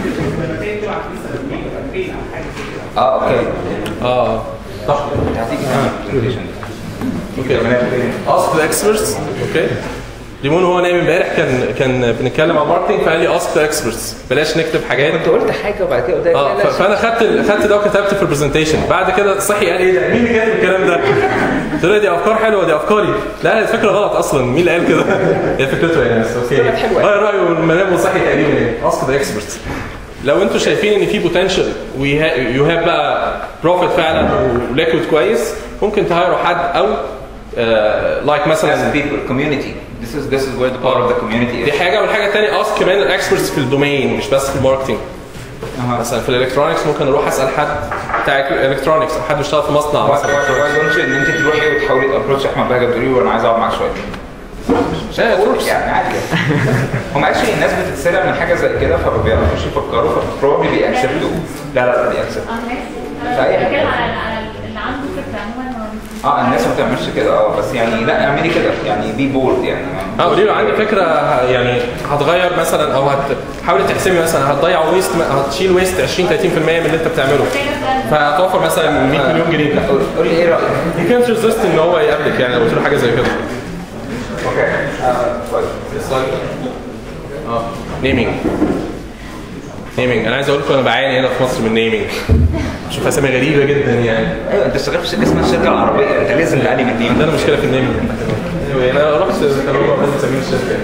اه اوكي اه صح هتيجي هنا presentation اوكي اسك ذا اكسبرتس اوكي ليمون وهو نايم امبارح كان كان بنتكلم عن ماركتنج فقال لي اسك ذا اكسبرتس بلاش نكتب حاجات كنت قلت حاجه وبعد كده قلت لك اه لا لا ف- فانا خدت ال- خدت ده وكتبت في البرزنتيشن بعد كده صحي قال ايه ده مين اللي كاتب الكلام ده؟ قلت له دي افكار حلوه دي افكاري لا الفكره غلط اصلا مين اللي قال كده؟ هي فكرته يعني بس اوكي طلعت حلوة. غير رايه المنام وصحي تقريبا يعني اسك ذا اكسبرتس لو انتوا شايفين ان في بوتنشال ويو هاف بقى بروفيت فعلا وليكويد كويس ممكن تهايروا حد او لايك مثلا as people community this is this is where the power of the community دي is حاجه والحاجه الثانيه اسك كمان الاكسبرتس في الدومين مش بس في الماركتنج أها. مثلا في الالكترونكس ممكن اروح اسال حد بتاع الالكترونكس او حد بيشتغل في مصنع Why مثلا why don't you ان انت تروحي وتحاولي تابروتش احمد بهجه تقولي له انا عايز اقعد معاك شويه مش لا، هقول فرصة. يعني عادي هم اكشلي الناس بتتسرع من حاجه زي كده فما بيعرفوش يفكروا فبروبلي بيأكسبتوا لا لا لا بيأكسبت انا بتكلم على على اللي عنده فكره عموما هو اه الناس ما بتعملش كده اه بس يعني لا اعملي كده يعني بي بولد يعني اه قولي له عندي فكره ه- يعني هتغير مثلا او هتحاولي تحسبي مثلا هتضيع ويست هتشيل ويست 20 30% من اللي انت بتعمله فهتوفر مثلا 100 مليون جنيه قول قول لي ايه رايك؟ You can't resist ان هو يقابلك يعني لو قلت له حاجه زي كده اوكي آه، كويس اه نيمينج نيمينج انا عايز اقول لكم انا بعاني هنا في مصر من نيمينج شوف اسامي غريبه جدا يعني ايوه انت اشتغلت في اسم الشركه العربيه انت لازم تعلي من دي عندنا مشكله في النيمينج anyway انا رحت تجربه لازم تسميه الشركه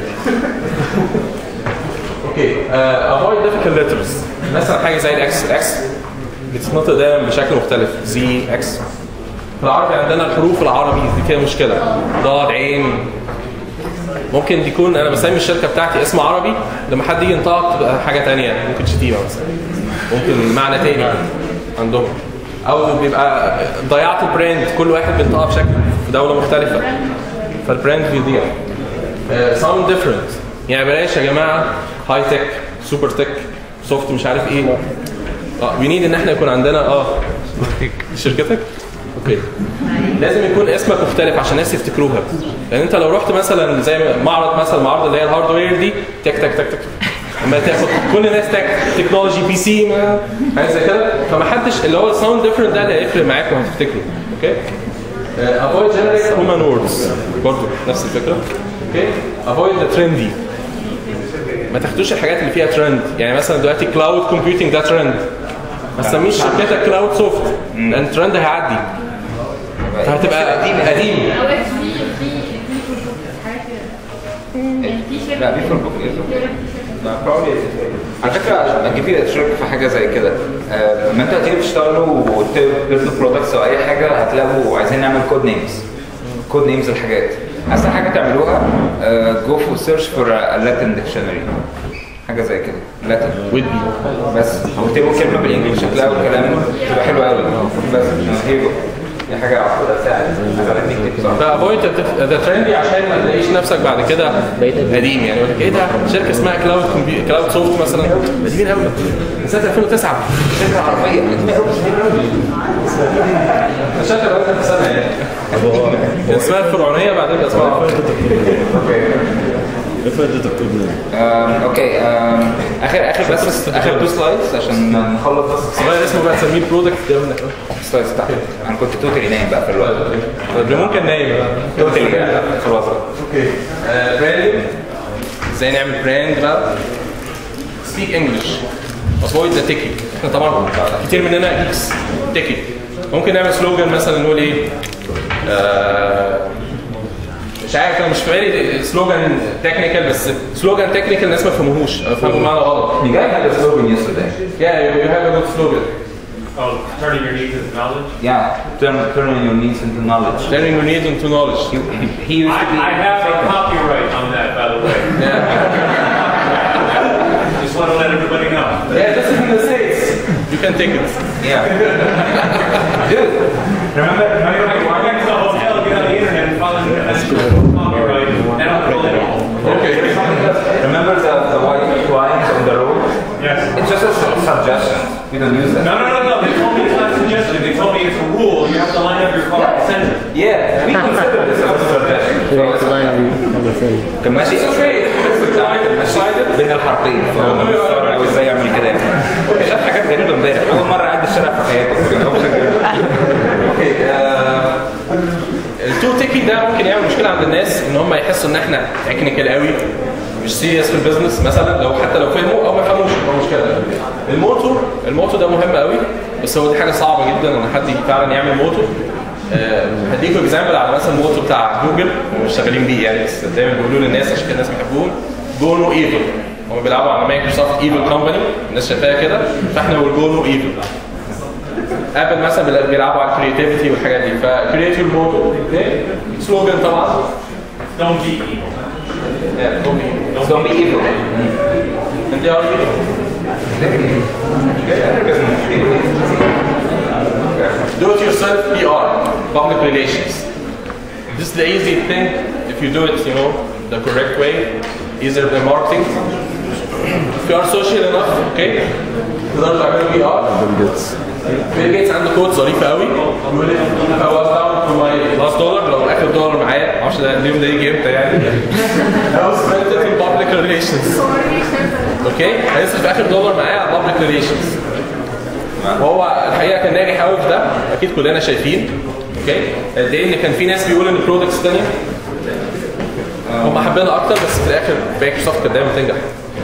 اوكي افويد difficult letters مثلا حاجه زي الاكس الاكس بتتنطق دايما بشكل مختلف زي اكس في العربي عندنا الحروف العربي دي فيها مشكله ضاد عين ممكن يكون انا بسمي الشركه بتاعتي اسم عربي لما حد يجي ينطق تبقى حاجه تانية ممكن شتيمه مثلا ممكن معنى تاني عندهم او بيبقى ضيعت البراند كل واحد بينطقها بشكل في دوله مختلفه فالبراند بيضيع ساوند ديفرنت يعني بلاش يا جماعه هاي تك سوبر تك سوفت مش عارف ايه اه وي نيد ان احنا يكون عندنا اه شركتك اوكي لازم يكون اسمك مختلف عشان الناس يفتكروها لان انت لو رحت مثلا زي معرض مثلا معرض اللي هي الهاردوير دي تك تك تك تك اما تاخد كل الناس تك تكنولوجي بي سي ما حاجه زي كده فما حدش اللي هو الساوند ديفرنت ده اللي هيفرق معاك وهتفتكره اوكي افويد جنريك هيومن ووردز برضه نفس الفكره اوكي افويد ذا ترندي ما تاخدوش الحاجات اللي فيها ترند يعني مثلا دلوقتي كلاود كومبيوتنج ده ترند ما تسميش شركتك كلاود سوفت لان الترند هيعدي فهتبقى قديم اوقات في في في كتب حاجات كده يعني في شركه لا بيفور بوك في لا probably على فكره عشان تجيبي تشترك في حاجه زي كده آه، لما انتوا هتيجي تشتغلوا وتبنوا برودكتس او اي حاجه هتلاقوا عايزين نعمل كود نيمز كود نيمز الحاجات احسن حاجه تعملوها جو فور سيرش فور لاتن ديكشنري حاجه زي كده لاتن ويد بي بس واكتبوا كلمه بالانجلش هتلاقوا الكلام تبقى حلو قوي بس هي دي حاجه هتساعد هتساعد نكتب صح فافويد ذا ترندي عشان ما تلاقيش نفسك بعد كده قديم يعني يقول لك ايه ده شركه اسمها كلاود كلاود سوفت مثلا قديمين قوي من سنه 2009 شركه عربيه انا شايف بقى سنه يعني كان اسمها الفرعونيه بعدين بقى اسمها عربية. افرض دكتور آم، اوكي آم، اخر اخر بس اخر تو سلايدز عشان نخلص بس صغير اسمه بقى تسميه البرودكت ده من سلايدز بتاعتي انا كنت توتالي نايم بقى في الوقت طب ممكن نايم توتالي خلاص اوكي براندنج ازاي نعمل براند بقى سبيك انجلش افويد ذا تيكي احنا طبعا كتير مننا اكس تيكي ممكن نعمل سلوجان مثلا نقول ايه آه مش عارف انا مش في بالي سلوجان تكنيكال بس سلوجان تكنيكال الناس ما فهموهوش أو فهموا المعنى غلط You guys had a slogan yesterday. Yeah, you, you have a good slogan. Oh, turning your needs into knowledge. Yeah, turn, turning your needs into knowledge. Turning your needs into knowledge. He, he used I, to be. I have a copyright on that, by the way. Yeah, Just want to let everybody know. yeah this is in the States. You can take it. Yeah. Dude, remember, remember I the one? can the whole just a suggestion. We don't use that. No, no, no, no. They told me it's not a suggestion. They told me it's a rule. You have to line up your car at the center. Yeah, we consider this as a suggestion. Direct line on the thing. كان ماشي كان ماشي بين الحرفين فانا هو ازاي يعمل كده شاف حاجات غريبه امبارح اول مره اعدي الشارع في حياتي كان أول شيء. اوكي التو تيكينج ده ممكن يعمل مشكله عند الناس ان هم يحسوا ان احنا تكنيكال قوي مش سيريس في البيزنس مثلا لو حتى لو فهموا او ما فهموش هو مشكله الموتور الموتور ده مهم قوي بس هو دي حاجه صعبه جدا ان حد فعلا يعمل موتور آه، هديكم اكزامبل على مثلا الموتور بتاع جوجل هم مش شغالين بيه يعني بس دايما بيقولوا للناس عشان كده الناس بيحبوهم جونو ايفل هم بيلعبوا على مايكروسوفت ايفل كومباني الناس شايفاها كده فاحنا نقول جونو ايفل ابل مثلا بيلا- بيلعبوا على الكرياتيفيتي والحاجات دي فكرياتيف موتو سلوجن طبعا Don't be evil. Don't be evil. انت يا راجل Do it yourself PR, public relations. This is the easy thing if you do it, you know, the correct way. Either the marketing. If you are social enough, okay, تقدروا تعملوا PR. بيل جيتس عنده كود ظريف قوي بيقول لك I was down to my last dollar لو اخر دولار معايا معرفش ده اليوم ده يجي امتى يعني I was spent it in public relations اوكي هيصرف اخر دولار معايا على public relations وهو الحقيقه كان ناجح قوي في ده اكيد كلنا شايفين اوكي قد ايه ان كان في ناس بيقولوا ان البرودكتس ثانيه هم حابينها اكتر بس في الاخر مايكروسوفت كانت دايما تنجح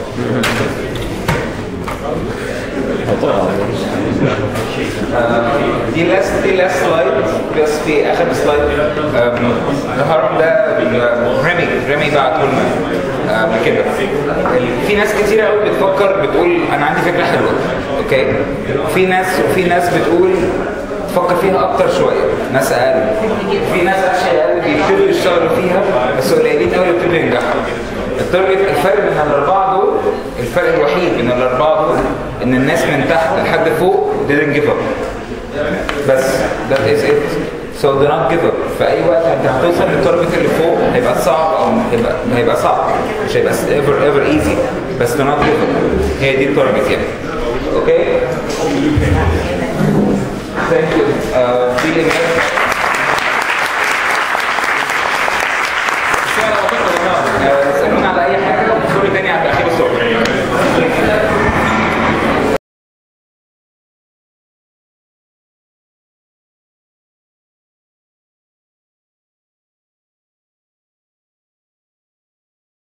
دي لاست دي لاست سلايد بس في اخر سلايد أم، الهرم ده ريمي ريمي بعته لنا قبل كده ال- في ناس كتير قوي بتفكر بتقول انا عندي فكره حلوه اوكي في ناس وفي ناس بتقول تفكر فيها اكتر شويه ناس اقل في ناس اشياء اقل بيبتدوا يشتغلوا فيها بس قليلين قوي بيبتدوا ينجحوا التارجت الفرق بين الاربعه دول الفرق الوحيد بين الاربعه دول ان الناس من تحت لحد فوق didn't give up بس that is it so do not give up في اي وقت انت هتوصل للتارجت اللي فوق هيبقى صعب او هيبقى هيبقى صعب مش هيبقى ever ever easy بس do not give up هي دي التارجت يعني اوكي thank you uh, see you next